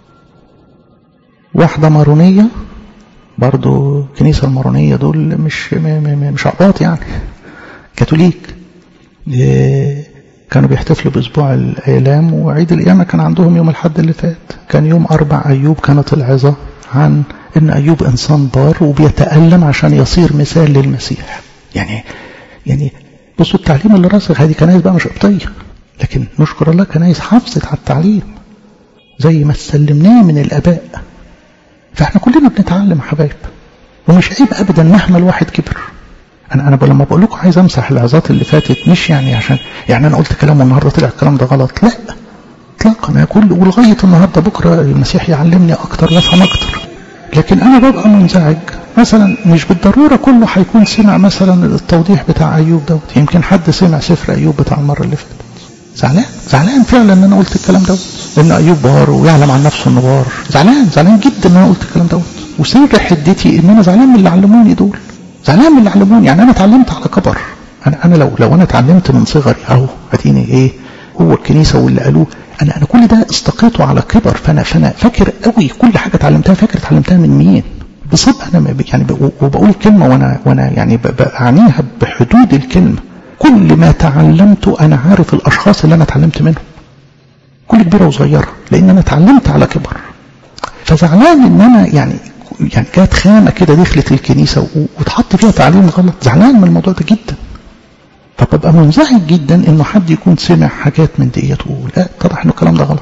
واحدة مارونية برضو الكنيسة المارونية دول مش مش عقباط يعني كاثوليك كانوا بيحتفلوا بأسبوع الآلام وعيد القيامة كان عندهم يوم الحد اللي فات كان يوم أربع أيوب كانت العظة عن إن أيوب إنسان بار وبيتألم عشان يصير مثال للمسيح يعني يعني بصوا التعليم اللي راسخ هذه كنايس بقى مش قبطية لكن نشكر الله كنايس حافظت على التعليم زي ما استلمناه من الآباء فاحنا كلنا بنتعلم حبايب ومش عيب ابدا مهما الواحد كبر انا انا لما بقول لكم عايز امسح العظات اللي فاتت مش يعني عشان يعني انا قلت كلام والنهارده طلع الكلام ده غلط لا اطلاقا انا كل ولغايه النهارده بكره المسيح يعلمني اكتر وافهم اكتر لكن انا ببقى منزعج مثلا مش بالضروره كله هيكون سمع مثلا التوضيح بتاع ايوب دوت يمكن حد سمع سفر ايوب بتاع المره اللي فاتت زعلان زعلان فعلا ان انا قلت الكلام دوت ان ايوب بار ويعلم عن نفسه انه بار زعلان زعلان جدا ان انا قلت الكلام دوت وسر حدتي ان انا زعلان من اللي علموني دول زعلان من اللي علموني يعني انا اتعلمت على كبر انا انا لو لو انا اتعلمت من صغري اهو اديني ايه هو الكنيسه واللي قالوه انا انا كل ده استقيته على كبر فانا فانا فاكر قوي كل حاجه اتعلمتها فاكر اتعلمتها من مين بصدق انا يعني وبقول كلمه وانا وانا يعني بعنيها بحدود الكلمه كل ما تعلمته انا عارف الاشخاص اللي انا اتعلمت منهم كل كبيره وصغيره لان انا اتعلمت على كبر فزعلان ان انا يعني يعني كانت خانه كده دخلت الكنيسه واتحط فيها تعليم غلط زعلان من الموضوع ده جدا فببقى منزعج جدا انه حد يكون سمع حاجات من ديت ويقول لا اتضح انه الكلام ده غلط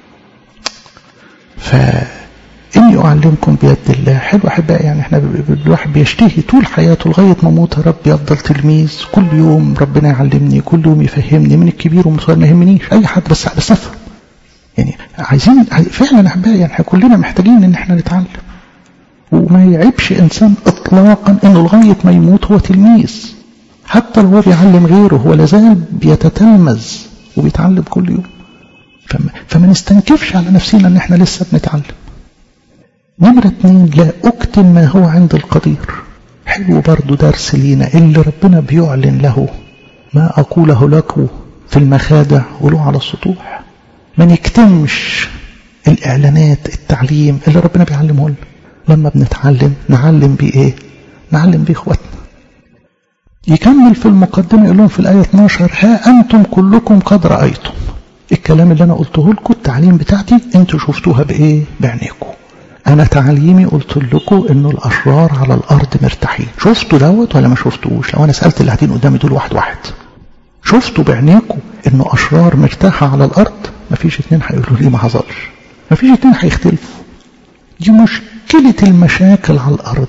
ف اني اعلمكم بيد الله حلو احبائي يعني احنا الواحد بيشتهي طول حياته لغايه ما اموت يا رب يفضل تلميذ كل يوم ربنا يعلمني كل يوم يفهمني من الكبير ومن الصغير ما يهمنيش اي حد بس بس افهم يعني عايزين فعلا احبائي يعني احنا كلنا محتاجين ان احنا نتعلم وما يعيبش انسان اطلاقا انه لغايه ما يموت هو تلميذ حتى لو هو بيعلم غيره هو لازال بيتتلمذ وبيتعلم كل يوم فما, فما نستنكفش على نفسنا ان احنا لسه بنتعلم نمرة اتنين لا اكتم ما هو عند القدير حلو برضو درس لينا اللي ربنا بيعلن له ما اقوله لكم في المخادع ولو على السطوح ما نكتمش الاعلانات التعليم اللي ربنا بيعلمه لنا لما بنتعلم نعلم بيه ايه نعلم بيه اخواتنا يكمل في المقدمة يقول لهم في الآية 12 ها أنتم كلكم قد رأيتم الكلام اللي أنا قلته لكم التعليم بتاعتي أنتوا شفتوها بإيه بعينيكم أنا تعليمي قلت لكم إنه الأشرار على الأرض مرتاحين شفتوا دوت ولا ما شفتوش لو أنا سألت اللي قاعدين قدامي دول واحد واحد شفتوا بعينيكم إنه أشرار مرتاحة على الأرض مفيش اتنين هيقولوا لي ما حصلش مفيش اتنين هيختلفوا دي مشكلة المشاكل على الأرض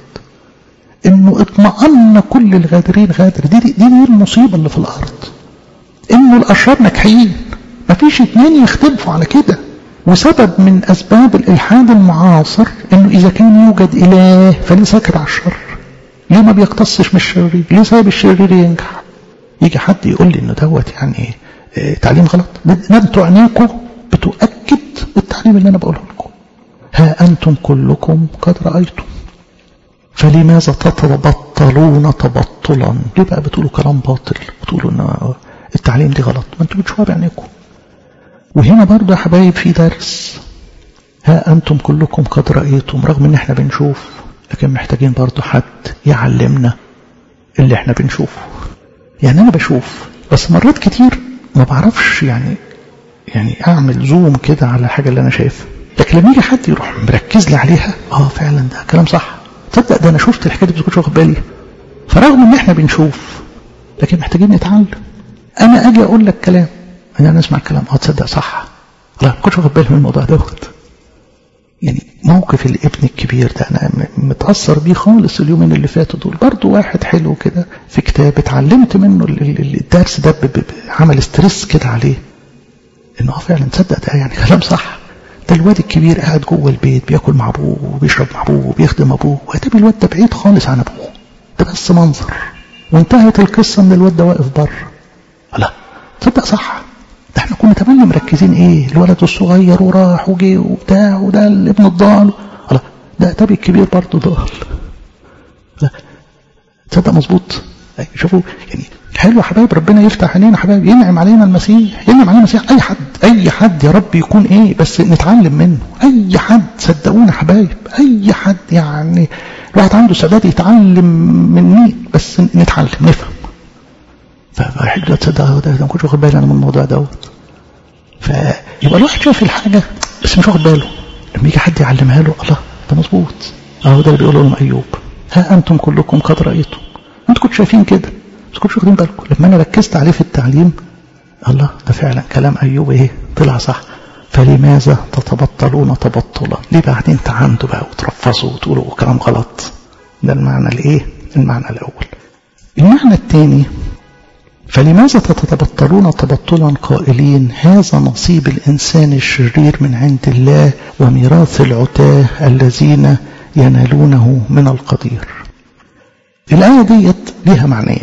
انه اطمأن كل الغادرين غادر دي, دي, دي المصيبة اللي في الارض انه الاشرار ناجحين مفيش اتنين يختلفوا على كده وسبب من اسباب الالحاد المعاصر انه اذا كان يوجد اله فليه ساكت على الشر ليه ما بيقتصش من الشرير ليه سايب الشرير ينجح يجي حد يقول لي انه دوت يعني اه تعليم غلط ده انتوا عينيكم بتؤكد التعليم اللي انا بقوله لكم ها انتم كلكم قد رايتم فلماذا تتبطلون تبطلا ليه بقى بتقولوا كلام باطل بتقولوا ان التعليم دي غلط ما انتوا بتشوفوا بعينيكم وهنا برضه يا حبايب في درس ها انتم كلكم قد رايتم رغم ان احنا بنشوف لكن محتاجين برضه حد يعلمنا اللي احنا بنشوفه يعني انا بشوف بس مرات كتير ما بعرفش يعني يعني اعمل زوم كده على الحاجه اللي انا شايفها لكن لما يجي حد يروح مركز لي عليها اه فعلا ده كلام صح تصدق ده انا شفت الحكايه دي بس كنتش واخد بالي فرغم ان احنا بنشوف لكن محتاجين نتعلم انا اجي اقول لك كلام انا نسمع الكلام اه تصدق صح لا كنتش واخد بالي من الموضوع دوت يعني موقف الابن الكبير ده انا متاثر بيه خالص اليومين اللي فاتوا دول برضه واحد حلو كده في كتاب اتعلمت منه الدرس ده عمل ستريس كده عليه انه فعلا تصدق ده يعني كلام صح ده الواد الكبير قاعد جوه البيت بياكل مع ابوه وبيشرب مع ابوه وبيخدم ابوه وده الواد ده بعيد خالص عن ابوه ده بس منظر وانتهت القصه ان الواد ده واقف بره لا تصدق صح ده احنا كنا تمام مركزين ايه الولد الصغير وراح وجي وبتاع وده الابن الضال لا ده ده الكبير برضه ضال لا تصدق مظبوط شوفوا يعني حلو يا حبايب ربنا يفتح علينا حبايب ينعم علينا المسيح ينعم علينا المسيح اي حد اي حد يا رب يكون ايه بس نتعلم منه اي حد صدقونا حبايب اي حد يعني الواحد عنده سداد يتعلم من مين بس نتعلم نفهم فحلو ده تصدق ده ما كنتش واخد بالي انا من الموضوع دوت فيبقى الواحد شايف الحاجه بس مش واخد باله لما يجي حد يعلمها له الله ده مظبوط اهو ده اللي بيقوله لهم ايوب ها انتم كلكم قد رايتم انتوا كنتوا شايفين كده بس كنتوا واخدين بالكم لما انا ركزت عليه في التعليم الله ده فعلا كلام ايوب ايه طلع صح فلماذا تتبطلون تبطلا ليه بعدين تعاندوا بقى وترفصوا وتقولوا كلام غلط ده المعنى الايه المعنى الاول المعنى الثاني فلماذا تتبطلون تبطلا قائلين هذا نصيب الانسان الشرير من عند الله وميراث العتاه الذين ينالونه من القدير الآية ديت ليها معنيين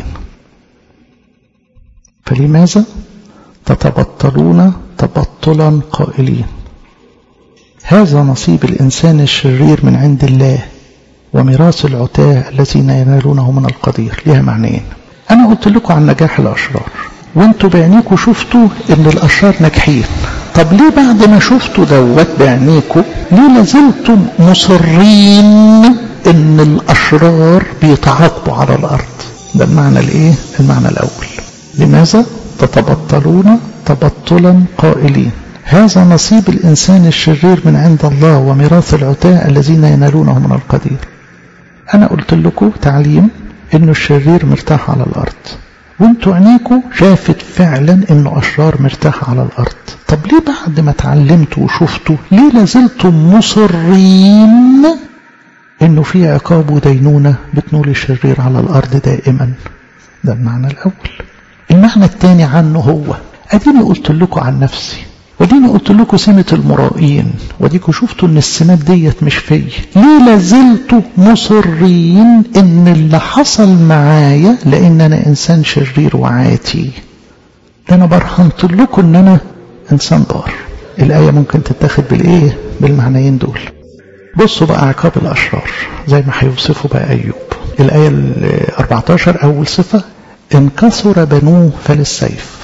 فلماذا تتبطلون تبطلا قائلين هذا نصيب الإنسان الشرير من عند الله وميراث العتاه الذين ينالونه من القدير ليها معنيين أنا قلت لكم عن نجاح الأشرار وانتوا بعينيكم شفتوا ان الأشرار ناجحين طب ليه بعد ما شفتوا دوت بعينيكم ليه لازلتم مصرين ان الاشرار بيتعاقبوا على الارض ده المعنى الايه المعنى الاول لماذا تتبطلون تبطلا قائلين هذا نصيب الانسان الشرير من عند الله وميراث العتاة الذين ينالونه من القدير انا قلت لكم تعليم انه الشرير مرتاح على الارض وانتوا عينيكم شافت فعلا انه اشرار مرتاح على الارض طب ليه بعد ما اتعلمتوا وشفتوا ليه لازلتم مصرين انه في عقاب ودينونة بتنول الشرير على الارض دائما ده المعنى الاول المعنى الثاني عنه هو اديني قلت لكم عن نفسي وديني قلت لكم سمة المرائين وديكوا شفتوا ان السمات ديت مش فيا ليه لازلتوا مصرين ان اللي حصل معايا لان انا انسان شرير وعاتي ده انا برهنت لكم ان انا انسان بار الايه ممكن تتاخد بالايه بالمعنيين دول بصوا بقى عقاب الاشرار زي ما هيوصفوا بقى ايوب الايه ال 14 اول صفه ان كثر بنوه فللسيف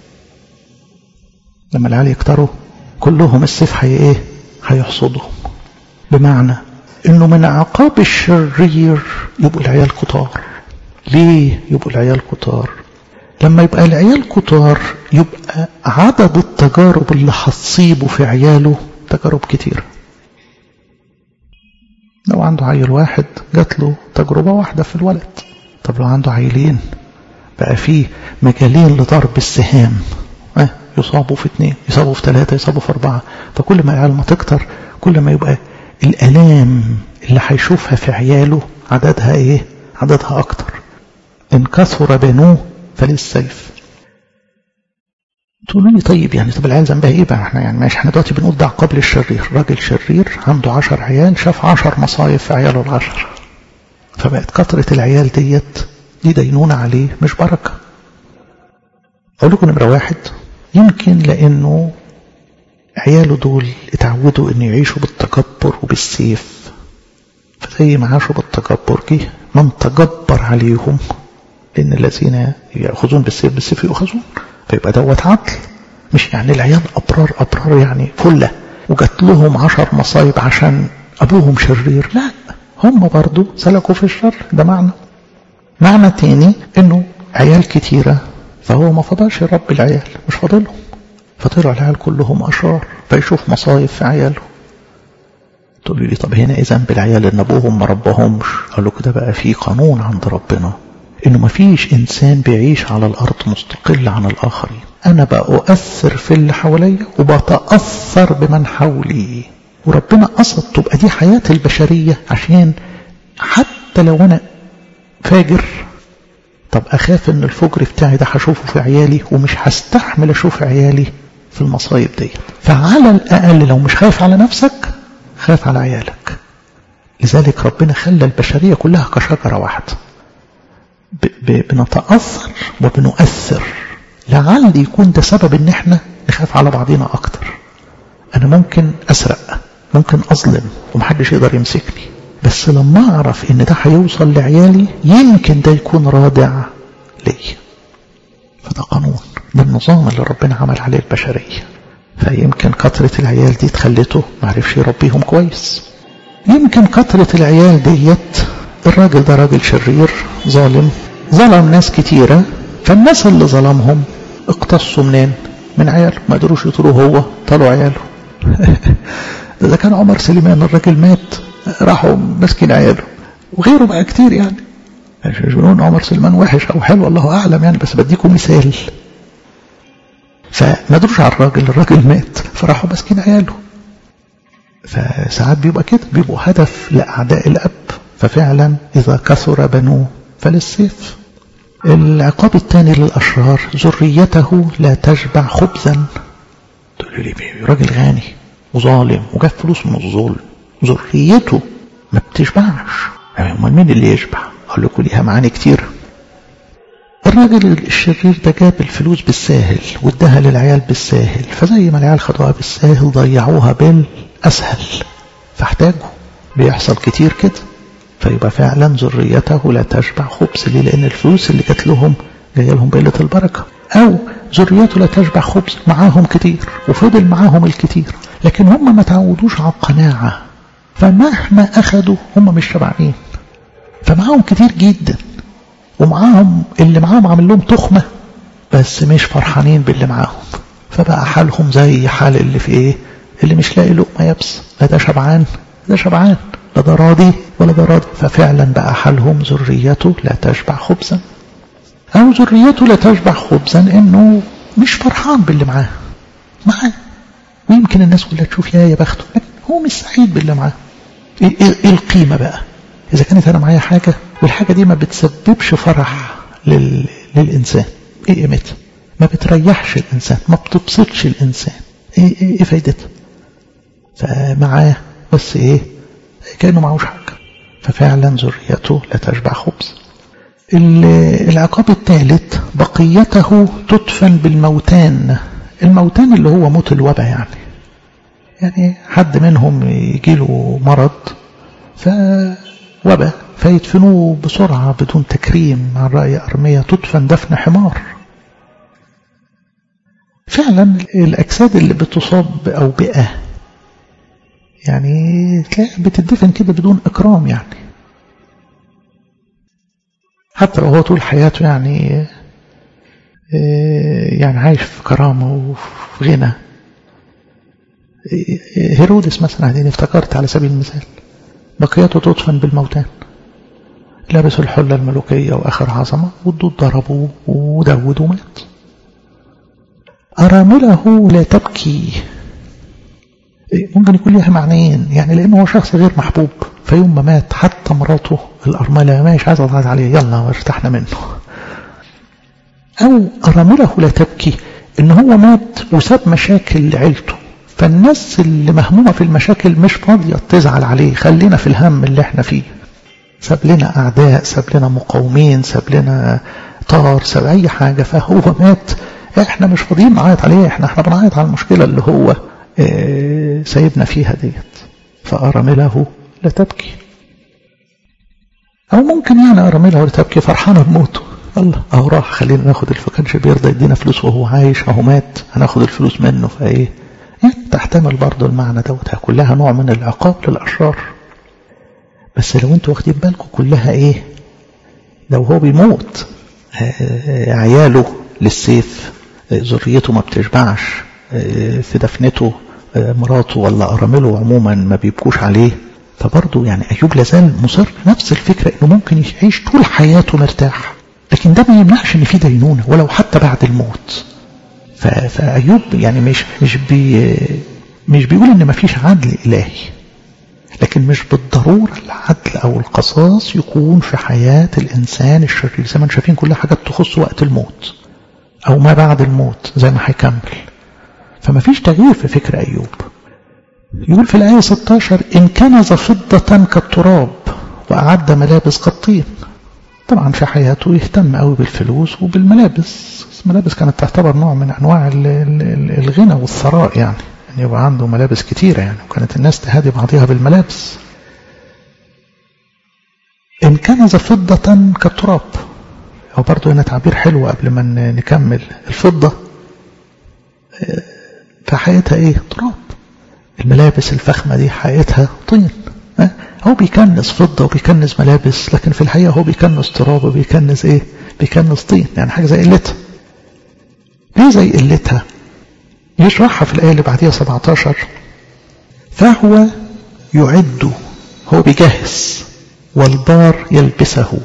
لما العيال يكتروا كلهم السيف هي ايه هيحصدهم بمعنى انه من عقاب الشرير يبقوا العيال كتار ليه يبقوا العيال كتار لما يبقى العيال كتار يبقى عدد التجارب اللي هتصيبه في عياله تجارب كتيرة لو عنده عيل واحد جات له تجربة واحدة في الولد طب لو عنده عيلين بقى فيه مجالين لضرب السهام اه يصابوا في اثنين يصابوا في ثلاثة يصابوا في أربعة فكل ما العيال ما تكتر كل ما يبقى الآلام اللي هيشوفها في عياله عددها ايه عددها أكتر إن كثر بنوه فللسيف تقولوا لي طيب يعني طب العيال ذنبها ايه بقى احنا يعني ماشي احنا دلوقتي بنقول ده عقاب للشرير راجل شرير عنده عشر عيال شاف عشر مصايب في عياله العشر فبقت كثرة العيال ديت دي دينونة عليه مش بركة أقول لكم نمرة واحد يمكن لأنه عياله دول اتعودوا أن يعيشوا بالتكبر وبالسيف فزي ما عاشوا بالتكبر جه من تجبر عليهم لأن الذين يأخذون بالسيف بالسيف يؤخذون فيبقى دوت عدل مش يعني العيال أبرار أبرار يعني فلة وجات لهم عشر مصايب عشان أبوهم شرير لا هم برضو سلكوا في الشر ده معنى معنى تاني انه عيال كتيرة فهو ما فضلش يربي العيال مش فاضلهم فطلعوا العيال كلهم أشرار فيشوف مصايب في عياله تقول لي طب هنا ايه ذنب العيال ان ابوهم ما ربهمش قال له كده بقى في قانون عند ربنا انه ما فيش انسان بيعيش على الارض مستقل عن الاخرين انا بأؤثر في اللي حواليا وبتأثر بمن حولي وربنا قصد تبقى دي حياة البشرية عشان حتى لو انا فاجر طب اخاف ان الفجر بتاعي ده هشوفه في عيالي ومش هستحمل اشوف عيالي في المصايب دي فعلى الاقل لو مش خايف على نفسك خاف على عيالك لذلك ربنا خلى البشرية كلها كشجرة واحدة بنتأثر وبنؤثر لعل يكون ده سبب ان احنا نخاف على بعضنا اكتر انا ممكن اسرق ممكن اظلم ومحدش يقدر يمسكني بس لما اعرف ان ده هيوصل لعيالي يمكن ده يكون رادع لي فده قانون ده النظام اللي ربنا عمل عليه البشرية فيمكن كثرة العيال دي تخلته معرفش يربيهم كويس يمكن كثرة العيال ديت الراجل ده راجل شرير ظالم ظلم ناس كتيرة فالناس اللي ظلمهم اقتصوا منين من عياله ما قدروش يطلوا هو طلعوا عياله ده كان عمر سليمان الراجل مات راحوا ماسكين عياله وغيره بقى كتير يعني مش بنقول عمر سليمان وحش او حلو الله اعلم يعني بس بديكم مثال فما قدروش على الراجل الراجل مات فراحوا ماسكين عياله فساعات بيبقى كده بيبقوا هدف لاعداء الاب ففعلا اذا كثر بنوه فللسيف العقاب الثاني للاشرار ذريته لا تشبع خبزا تقول لي راجل غني وظالم وجاب فلوس من الظلم ذريته ما بتشبعش امال مين اللي يشبع اقول لكم ليها معاني كتير الراجل الشرير ده جاب الفلوس بالساهل واداها للعيال بالساهل فزي ما العيال خدوها بالساهل ضيعوها بالاسهل فاحتاجوا بيحصل كتير كده فيبقى فعلا ذريته لا تشبع خبز ليه لان الفلوس اللي جات لهم جايه لهم بقله البركه او ذريته لا تشبع خبز معاهم كتير وفضل معاهم الكتير لكن هم ما تعودوش على القناعة فمهما أخدوا هم مش شبعانين فمعاهم كتير جدا ومعاهم اللي معاهم عامل لهم تخمة بس مش فرحانين باللي معاهم فبقى حالهم زي حال اللي في ايه اللي مش لاقي لقمة يبس لا ده شبعان ده شبعان لا ده راضي ولا ده راضي ففعلا بقى حالهم ذريته لا تشبع خبزا أو ذريته لا تشبع خبزا إنه مش فرحان باللي معاه معاه ويمكن الناس كلها تشوف يا يا بخته لكن هو مش سعيد باللي معاه إيه, إيه القيمة بقى إذا كانت أنا معايا حاجة والحاجة دي ما بتسببش فرح لل... للإنسان إيه قيمتها ما بتريحش الإنسان ما بتبسطش الإنسان إيه, إيه, إيه فايدتها فمعاه بس إيه كأنه معهوش حاجة ففعلا ذريته لا تشبع خبز العقاب الثالث بقيته تدفن بالموتان الموتان اللي هو موت الوباء يعني يعني حد منهم يجيله مرض فوباء فيدفنوه بسرعة بدون تكريم مع رأي أرمية تدفن دفن حمار فعلا الأجساد اللي بتصاب بأوبئة يعني تلاقي بتدفن كده بدون إكرام يعني حتى لو هو طول حياته يعني يعني عايش في كرامة وفي غنى هيرودس مثلا هديني افتكرت على سبيل المثال بقيته تدفن بالموتان لابس الحلة الملوكية وآخر عظمة والدود ضربوه ودود ومات أرامله لا تبكي ممكن يكون لها معنيين يعني لأنه هو شخص غير محبوب فيوم ما مات حتى مراته الأرملة ماشي عايزة تضغط عليه يلا ارتحنا منه أو أرامله لا تبكي إن هو مات وساب مشاكل لعيلته فالناس اللي مهمومة في المشاكل مش فاضية تزعل عليه خلينا في الهم اللي احنا فيه ساب لنا أعداء ساب لنا مقاومين ساب لنا طار ساب أي حاجة فهو مات احنا مش فاضيين نعيط عليه احنا احنا بنعيط على المشكلة اللي هو اه سايبنا فيها ديت فأرمله لا تبكي أو ممكن يعني أرمله لا تبكي فرحانة بموته الله أهو راح خلينا ناخد الفلوس كانش بيرضى يدينا فلوس وهو عايش أهو مات هناخد الفلوس منه فإيه يعني تحتمل برضه المعنى دوت كلها نوع من العقاب للأشرار بس لو انتوا واخدين بالكم كلها ايه لو هو بيموت عياله للسيف ذريته ما بتشبعش في دفنته مراته ولا أرامله عموما ما بيبكوش عليه فبرضه يعني أيوب لازال مصر نفس الفكرة إنه ممكن يعيش طول حياته مرتاح لكن ده ما يمنعش إن في دينونة ولو حتى بعد الموت فأيوب يعني مش مش بي مش بيقول إن ما فيش عدل إلهي لكن مش بالضرورة العدل أو القصاص يكون في حياة الإنسان الشرير زي ما شايفين كل حاجة تخص وقت الموت أو ما بعد الموت زي ما هيكمل فما فيش تغيير في فكر أيوب يقول في الآية 16 إن كنز فضة كالتراب وأعد ملابس كالطين طبعا في حياته يهتم قوي بالفلوس وبالملابس الملابس كانت تعتبر نوع من أنواع الغنى والثراء يعني أن يعني يبقى عنده ملابس كتيرة يعني وكانت الناس تهادي بعضها بالملابس إن كنز فضة كالتراب أو برضه هنا تعبير حلو قبل ما نكمل الفضة فحياتها إيه تراب الملابس الفخمة دي حياتها طين هو بيكنس فضة وبيكنس ملابس لكن في الحقيقة هو بيكنس تراب وبيكنس إيه بيكنس طين يعني حاجة زي قلتها ليه زي قلتها يشرحها في الآية اللي بعديها 17 فهو يعد هو بيجهز والبار يلبسه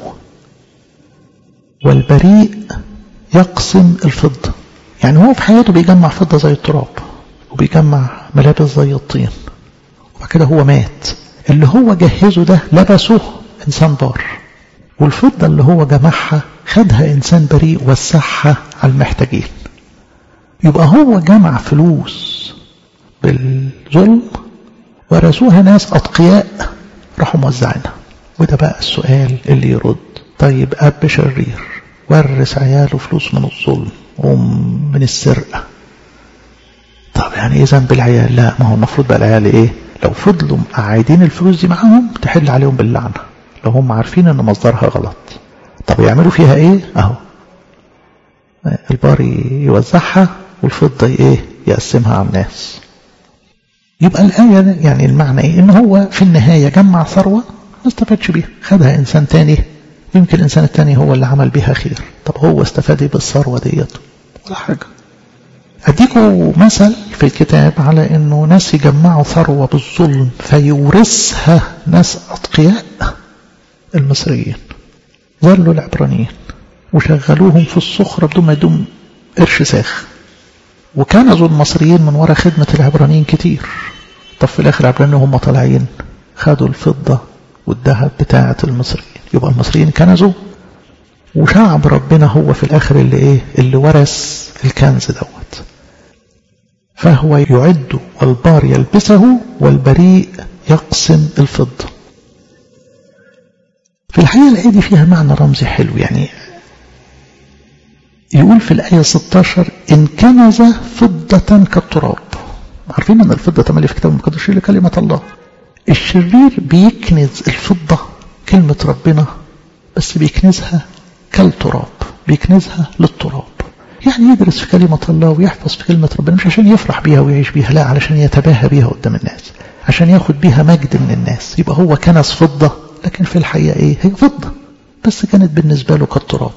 والبريء يقسم الفضة يعني هو في حياته بيجمع فضة زي التراب وبيجمع ملابس زي الطين وبعد كده هو مات اللي هو جهزه ده لبسه إنسان بار والفضة اللي هو جمعها خدها إنسان بريء وسعها على المحتاجين يبقى هو جمع فلوس بالظلم ورثوها ناس أتقياء راحوا موزعينها وده بقى السؤال اللي يرد طيب أب شرير ورث عياله فلوس من الظلم ومن السرقة طب يعني ايه ذنب العيال لا ما هو المفروض بقى العيال ايه لو فضلوا قاعدين الفلوس دي معاهم تحل عليهم باللعنة لو هم عارفين ان مصدرها غلط طب يعملوا فيها ايه اهو البار يوزعها والفضة ايه يقسمها على الناس يبقى الآية يعني المعنى ايه ان هو في النهاية جمع ثروة ما استفادش بيها خدها انسان تاني يمكن الانسان التاني هو اللي عمل بيها خير طب هو استفاد بالثروة ديت ولا حاجة أديكم مثل في الكتاب على أنه ناس يجمعوا ثروة بالظلم فيورثها ناس أتقياء المصريين ظلوا العبرانيين وشغلوهم في الصخرة بدون ما يدوم قرش ساخ وكنزوا المصريين من وراء خدمة العبرانيين كتير طب في الآخر العبرانيين هم طالعين خدوا الفضة والذهب بتاعة المصريين يبقى المصريين كنزوا وشعب ربنا هو في الآخر اللي إيه اللي ورث الكنز دوت فهو يعد والبار يلبسه والبريء يقسم الفضة في الحقيقة الآية دي فيها معنى رمزي حلو يعني يقول في الآية 16 إن كنز فضة كالتراب عارفين أن الفضة تملي في كتاب المقدس لكلمة الله الشرير بيكنز الفضة كلمة ربنا بس بيكنزها كالتراب بيكنزها للتراب يعني يدرس في كلمة الله ويحفظ في كلمة ربنا مش عشان يفرح بيها ويعيش بيها لا علشان يتباهى بيها قدام الناس عشان ياخد بيها مجد من الناس يبقى هو كنز فضة لكن في الحقيقة ايه هي فضة بس كانت بالنسبة له كالتراب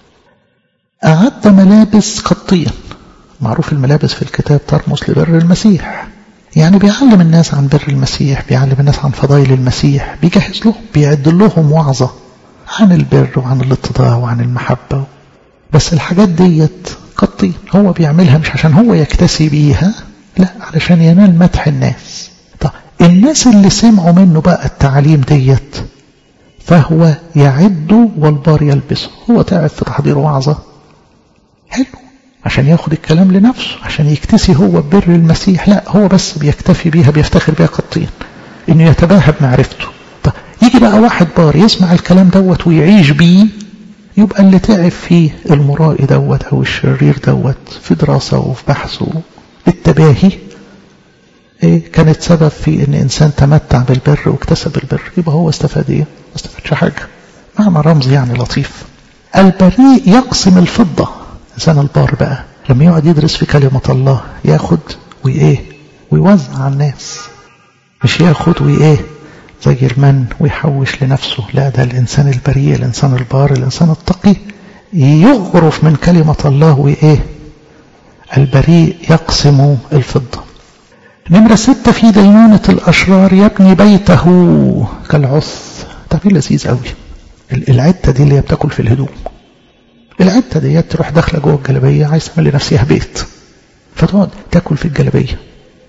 أعد ملابس كالطين معروف الملابس في الكتاب ترمز لبر المسيح يعني بيعلم الناس عن بر المسيح بيعلم الناس عن فضائل المسيح بيجهز لهم بيعد لهم وعظة عن البر وعن الاتضاع وعن المحبة بس الحاجات ديت كالطين هو بيعملها مش عشان هو يكتسي بيها لا علشان ينال مدح الناس طب الناس اللي سمعوا منه بقى التعليم ديت فهو يعد والبار يلبسه هو تعب في تحضير وعظة حلو عشان ياخد الكلام لنفسه عشان يكتسي هو ببر المسيح لا هو بس بيكتفي بيها بيفتخر بيها كالطين انه يتباهى بمعرفته طب يجي بقى واحد بار يسمع الكلام دوت ويعيش بيه يبقى اللي تعب فيه المرائي دوت او الشرير دوت في دراسة وفي بحث بالتباهي إيه كانت سبب في ان انسان تمتع بالبر واكتسب البر يبقى هو استفاد ايه ما استفادش حاجة معنى رمز يعني لطيف البريء يقسم الفضة انسان البار بقى لما يقعد يدرس في كلمة الله ياخد وايه ويوزع على الناس مش ياخد وايه زي المن ويحوش لنفسه لا ده الإنسان البريء الإنسان البار الإنسان التقي يغرف من كلمة الله وإيه البريء يقسم الفضة نمرة ستة في دينونة الأشرار يبني بيته كالعث تعبير لذيذ قوي العتة دي اللي هي بتاكل في الهدوم العتة دي تروح داخلة جوه الجلبية عايز تعمل لنفسها بيت فتقعد تاكل في الجلبية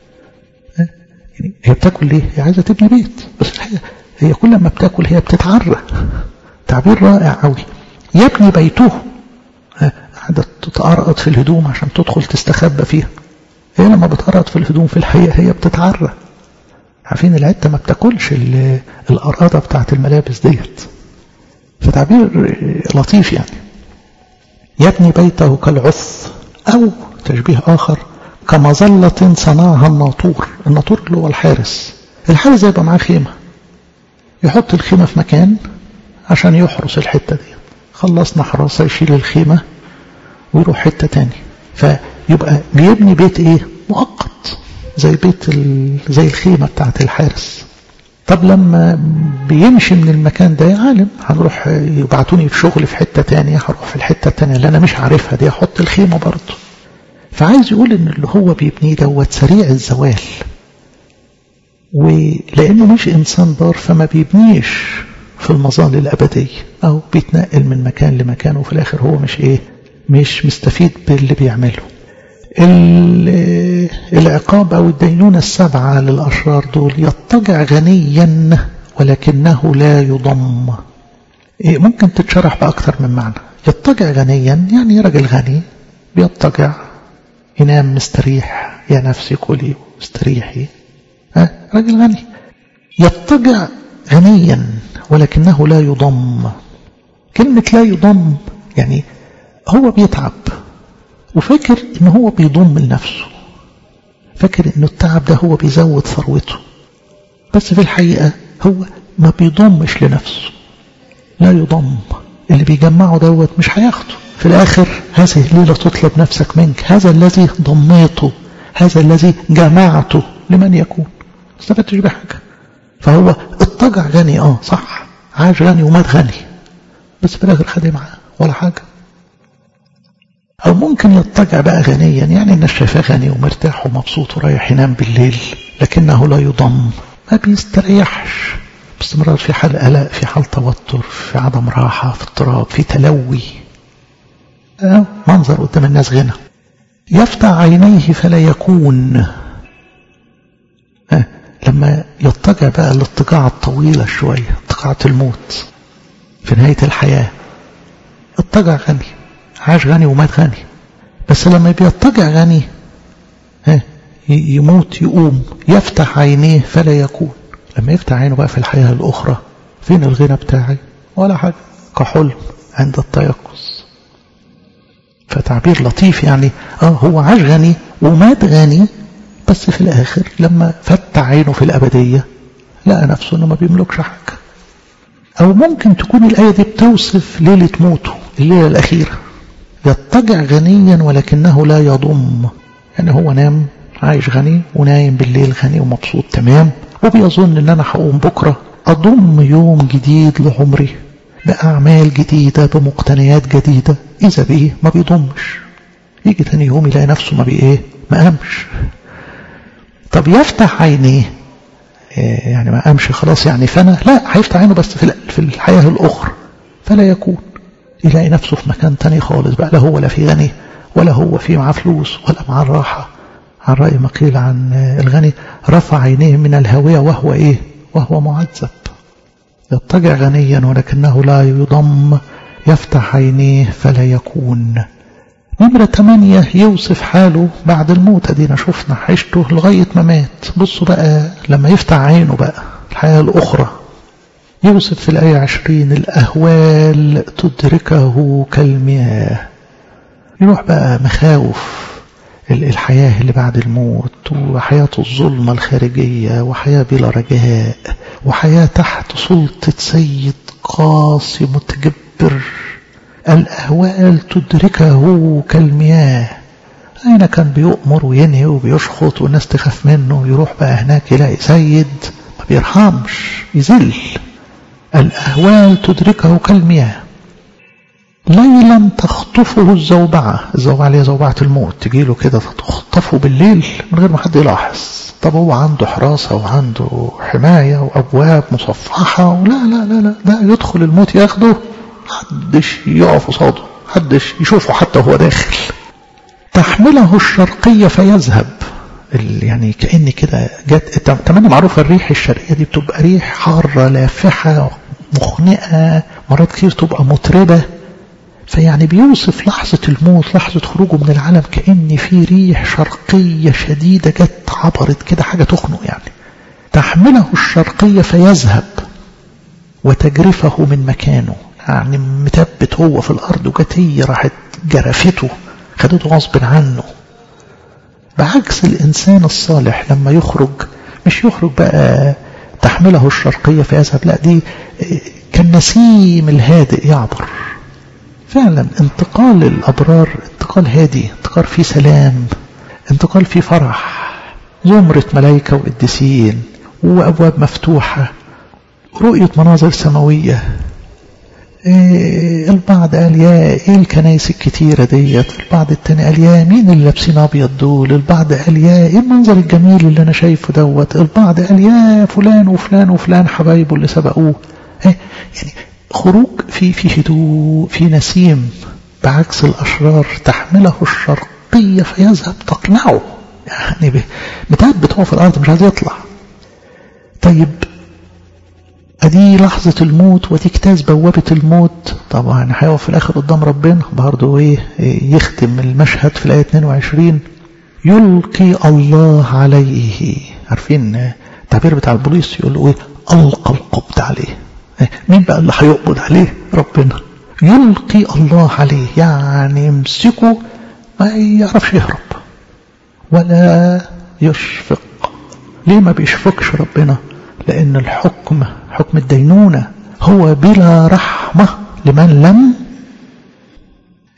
يعني هي بتاكل ليه هي عايزة تبني بيت بس الحقيقة هي كل ما بتاكل هي بتتعرى تعبير رائع قوي يبني بيته قاعدة تتقرقط في الهدوم عشان تدخل تستخبى فيها هي لما بتقرقط في الهدوم في الحقيقة هي بتتعرى عارفين العتة ما بتاكلش القرقطة بتاعت الملابس ديت فتعبير لطيف يعني يبني بيته كالعث أو تشبيه آخر كمظلة صنعها الناطور الناطور اللي هو الحارس الحارس يبقى معاه خيمة يحط الخيمة في مكان عشان يحرس الحتة دي خلصنا حراسة يشيل الخيمة ويروح حتة تاني فيبقى بيبني بيت ايه مؤقت زي بيت ال... زي الخيمة بتاعت الحارس طب لما بيمشي من المكان ده يا عالم هنروح يبعتوني في شغل في حتة تانية هروح في الحتة التانية اللي أنا مش عارفها دي أحط الخيمة برضه فعايز يقول إن اللي هو بيبنيه دوت سريع الزوال ولأنه مش إنسان بار فما بيبنيش في المظال الأبدية أو بيتنقل من مكان لمكان وفي الآخر هو مش إيه مش مستفيد باللي بيعمله العقاب أو الدينونة السبعة للأشرار دول يضطجع غنيا ولكنه لا يضم ممكن تتشرح بأكثر من معنى يضطجع غنيا يعني راجل غني بيضطجع ينام مستريح يا نفسي كلي واستريحي ها راجل غني يضطجع غنيا ولكنه لا يضم كلمة لا يضم يعني هو بيتعب وفاكر ان هو بيضم لنفسه فاكر ان التعب ده هو بيزود ثروته بس في الحقيقة هو ما بيضمش لنفسه لا يضم اللي بيجمعه دوت مش هياخده في الآخر هذه الليلة تطلب نفسك منك هذا الذي ضميته هذا الذي جمعته لمن يكون ما استفدتش بحاجة فهو اضطجع غني اه صح عاش غني ومات غني بس في الآخر خد معاه ولا حاجة أو ممكن يضطجع بقى غنيا يعني الناس شايفاه غني ومرتاح ومبسوط ورايح ينام بالليل لكنه لا يضم ما بيستريحش باستمرار في حال قلق في حال توتر في عدم راحة في اضطراب في تلوي آه منظر قدام الناس غنى يفتح عينيه فلا يكون آه لما يضطجع بقى الاضطجاع الطويلة شوية اضطجاعة الموت في نهاية الحياة اضطجع غني عاش غني ومات غني بس لما بيضطجع غني ها يموت يقوم يفتح عينيه فلا يكون لما يفتح عينه بقى في الحياة الأخرى فين الغنى بتاعي ولا حاجة كحلم عند التيقظ فتعبير لطيف يعني اه هو عاش غني ومات غني بس في الآخر لما فتح عينه في الأبدية لقى نفسه انه ما بيملكش حاجة أو ممكن تكون الآية دي بتوصف ليلة موته الليلة الأخيرة يضطجع غنيا ولكنه لا يضم يعني هو نام عايش غني ونايم بالليل غني ومبسوط تمام وبيظن ان انا هقوم بكرة اضم يوم جديد لعمري باعمال جديدة بمقتنيات جديدة اذا بايه ما بيضمش يجي تاني يوم يلاقي نفسه ما بايه ما قامش طب يفتح عينيه إيه يعني ما قامش خلاص يعني فانا لا هيفتح عينه بس في في الحياة الاخرى فلا يكون يلاقي نفسه في مكان تاني خالص بقى لا هو لا في غني ولا هو في معاه فلوس ولا معاه الراحة عن رأي ما قيل عن الغني رفع عينيه من الهوية وهو إيه وهو معذب يضطجع غنيا ولكنه لا يضم يفتح عينيه فلا يكون نمرة ثمانية يوصف حاله بعد الموت ادينا شفنا عيشته لغاية ما مات بصوا بقى لما يفتح عينه بقى الحياة الأخرى يوصف في الآية عشرين الأهوال تدركه كالمياه يروح بقى مخاوف الحياة اللي بعد الموت وحياة الظلمة الخارجية وحياة بلا رجاء وحياة تحت سلطة سيد قاسي متجبر الأهوال تدركه كالمياه أين كان بيؤمر وينهي وبيشخط والناس تخاف منه يروح بقى هناك يلاقي سيد ما بيرحمش يذل الأهوال تدركه كالمياه ليلا تخطفه الزوبعة الزوبعة اللي هي زوبعة الموت تجيله كده فتخطفه بالليل من غير ما حد يلاحظ طب هو عنده حراسة وعنده حماية وأبواب مصفحة ولا لا لا لا ده يدخل الموت ياخده محدش يقف قصاده محدش يشوفه حتى وهو داخل تحمله الشرقية فيذهب يعني كأن كده جت تمام معروفة الريح الشرقية دي بتبقى ريح حارة لافحة مخنقة مرات كتير تبقى مطربة فيعني بيوصف لحظة الموت لحظة خروجه من العالم كأن في ريح شرقية شديدة جت عبرت كده حاجة تخنق يعني تحمله الشرقية فيذهب وتجرفه من مكانه يعني متبت هو في الأرض وجت هي راحت جرفته خدته غصب عنه بعكس الإنسان الصالح لما يخرج مش يخرج بقى تحمله الشرقية فيذهب لا دي كالنسيم الهادئ يعبر فعلا انتقال الأبرار انتقال هادي انتقال فيه سلام انتقال فيه فرح زمرة ملائكة وقديسين وأبواب مفتوحة رؤية مناظر سماوية إيه البعض قال يا ايه الكنايس الكتيرة ديت البعض التاني قال يا مين اللي لابسين ابيض دول البعض قال يا ايه المنظر الجميل اللي انا شايفه دوت البعض قال يا فلان وفلان وفلان حبايبه اللي سبقوه إيه يعني خروج في في هدوء في نسيم بعكس الاشرار تحمله الشرقية فيذهب تقنعه يعني متثبت هو في الارض مش عايز يطلع طيب ادي لحظة الموت ودي اجتاز بوابة الموت طبعا هيقف في الاخر قدام ربنا برضه ايه يختم المشهد في الاية 22 يلقي الله عليه عارفين التعبير بتاع البوليس يقول له ايه القى القبض عليه مين بقى اللي هيقبض عليه ربنا يلقي الله عليه يعني يمسكه ما يعرفش يهرب ولا يشفق ليه ما بيشفقش ربنا لأن الحكم حكم الدينونة هو بلا رحمة لمن لم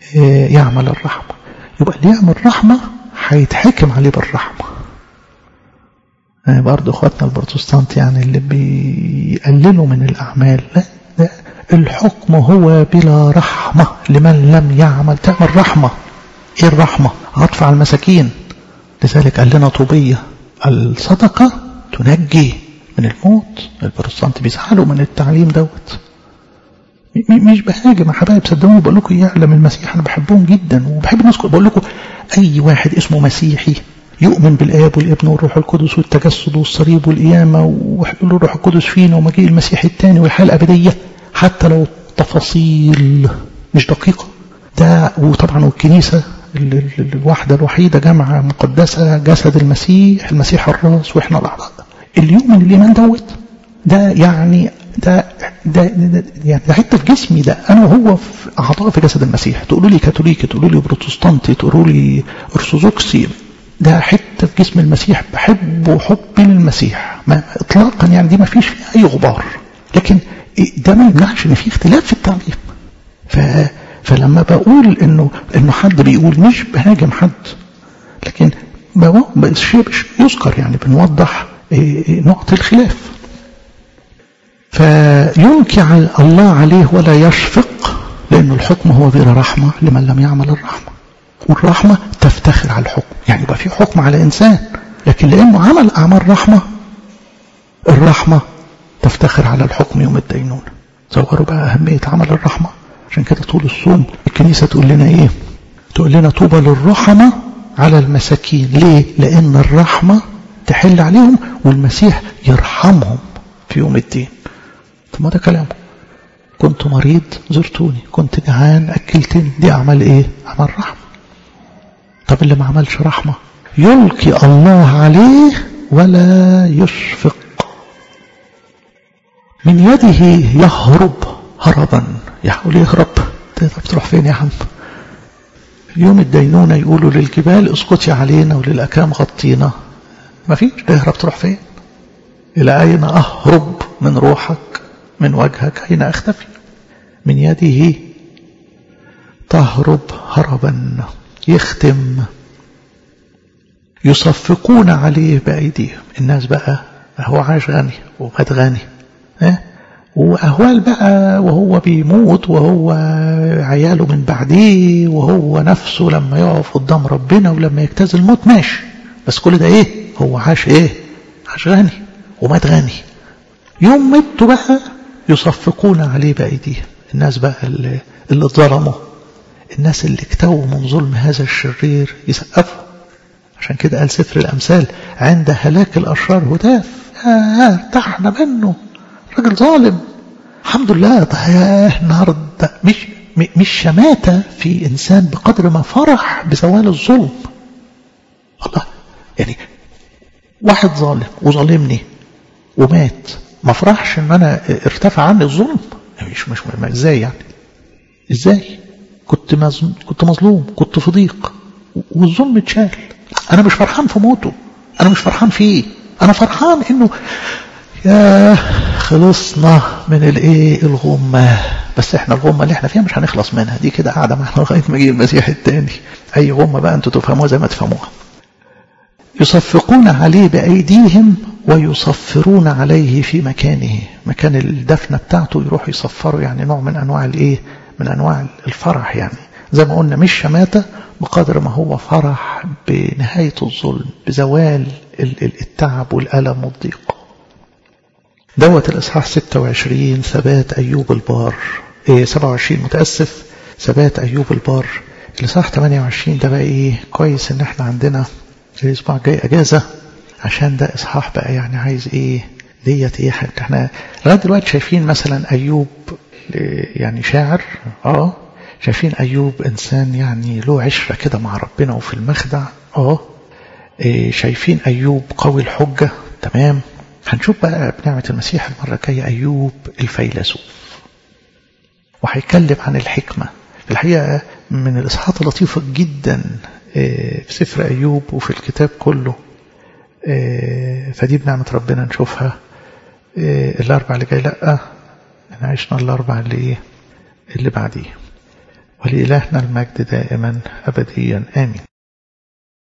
يعمل الرحمة يبقى اللي يعمل رحمة هيتحكم عليه بالرحمة يعني برضه اخواتنا البروتستانت يعني اللي بيقللوا من الأعمال لا ده الحكم هو بلا رحمة لمن لم يعمل تعمل رحمة ايه الرحمة عطف على المساكين لذلك قال لنا طوبية الصدقة تنجي من الموت البروتستانت بيزعلوا من التعليم دوت مش بهاجم يا حبايب صدقوني بقول لكم يعلم المسيح انا بحبهم جدا وبحب الناس بقول لكم اي واحد اسمه مسيحي يؤمن بالاب والابن والروح القدس والتجسد والصليب والقيامه وحلول الروح القدس فينا ومجيء المسيح الثاني والحياه الابديه حتى لو تفاصيل مش دقيقه ده وطبعا والكنيسه الواحده الوحيده جامعه مقدسه جسد المسيح المسيح الراس واحنا الاعضاء اللي يؤمن الايمان دوت ده يعني ده ده, ده يعني ده حته في جسمي ده انا وهو في اعضاء في جسد المسيح تقولوا لي كاثوليكي تقولوا لي بروتستانتي تقولوا لي ارثوذكسي ده حته في جسم المسيح بحبه حبي للمسيح ما اطلاقا يعني دي ما فيش فيها اي غبار لكن ده ما يمنعش ان في اختلاف في التعليم ف فلما بقول انه انه حد بيقول مش بهاجم حد لكن شيء يذكر يعني بنوضح نقط الخلاف فينكي الله عليه ولا يشفق لأن الحكم هو غير رحمة لمن لم يعمل الرحمة والرحمة تفتخر على الحكم يعني يبقى في حكم على إنسان لكن لأنه عمل أعمال رحمة الرحمة تفتخر على الحكم يوم الدينونة تصوروا بقى أهمية عمل الرحمة عشان كده طول الصوم الكنيسة تقول لنا إيه تقول لنا طوبى للرحمة على المساكين ليه لأن الرحمة تحل عليهم والمسيح يرحمهم في يوم الدين طب ما ده كلامه كنت مريض زرتوني كنت جعان أكلتني دي أعمال إيه أعمال رحمة طب اللي ما عملش رحمة يلقي الله عليه ولا يشفق من يده يهرب هربا يحاول يهرب طب تروح فين يا عم يوم الدينونة يقولوا للجبال اسقطي علينا وللأكام غطينا ما فيش تهرب تروح فين إلى أين أهرب من روحك من وجهك أين أختفي من يده تهرب هربا يختم يصفقون عليه بأيديهم الناس بقى هو عاش غني ومات غني اه؟ وأهوال بقى وهو بيموت وهو عياله من بعديه وهو نفسه لما يقف قدام ربنا ولما يجتاز الموت ماشي بس كل ده ايه هو عاش ايه عاش غني ومات غني يوم ماتوا بقى يصفقون عليه بأيديهم الناس بقى اللي, اللي ظلموا الناس اللي اكتووا من ظلم هذا الشرير يسقفوا عشان كده قال سفر الأمثال عند هلاك الأشرار هتاف آه ارتحنا منه راجل ظالم الحمد لله ده النهارده مش مش شماتة في إنسان بقدر ما فرح بزوال الظلم الله يعني واحد ظالم وظالمني ومات ما فرحش ان انا ارتفع عني الظلم مش مش ازاي يعني ازاي كنت مظلوم كنت مظلوم كنت في ضيق والظلم اتشال انا مش فرحان في موته انا مش فرحان فيه انا فرحان انه يا خلصنا من الايه الغمه بس احنا الغمه اللي احنا فيها مش هنخلص منها دي كده قاعده معانا لغايه ما يجي المسيح الثاني اي غمه بقى انتوا تفهموها زي ما تفهموها يصفقون عليه بأيديهم ويصفرون عليه في مكانه مكان الدفنة بتاعته يروح يصفروا يعني نوع من أنواع الإيه من أنواع الفرح يعني زي ما قلنا مش شماتة بقدر ما هو فرح بنهاية الظلم بزوال التعب والألم والضيق دوت الإصحاح 26 ثبات أيوب البار إيه 27 متأسف ثبات أيوب البار الإصحاح 28 ده بقى إيه كويس إن إحنا عندنا الاسبوع الجاي اجازه عشان ده اصحاح بقى يعني عايز ايه ديت ايه احنا لغايه دلوقتي شايفين مثلا ايوب يعني شاعر اه شايفين ايوب انسان يعني له عشره كده مع ربنا وفي المخدع اه إيه شايفين ايوب قوي الحجه تمام هنشوف بقى بنعمه المسيح المره الجايه ايوب الفيلسوف وهيتكلم عن الحكمه في الحقيقه من الاصحاحات اللطيفه جدا في سفر أيوب وفي الكتاب كله فدي بنعمة ربنا نشوفها الأربع اللي جاي لأ احنا عشنا الأربع اللي إيه اللي بعديه ولإلهنا المجد دائما أبديا آمين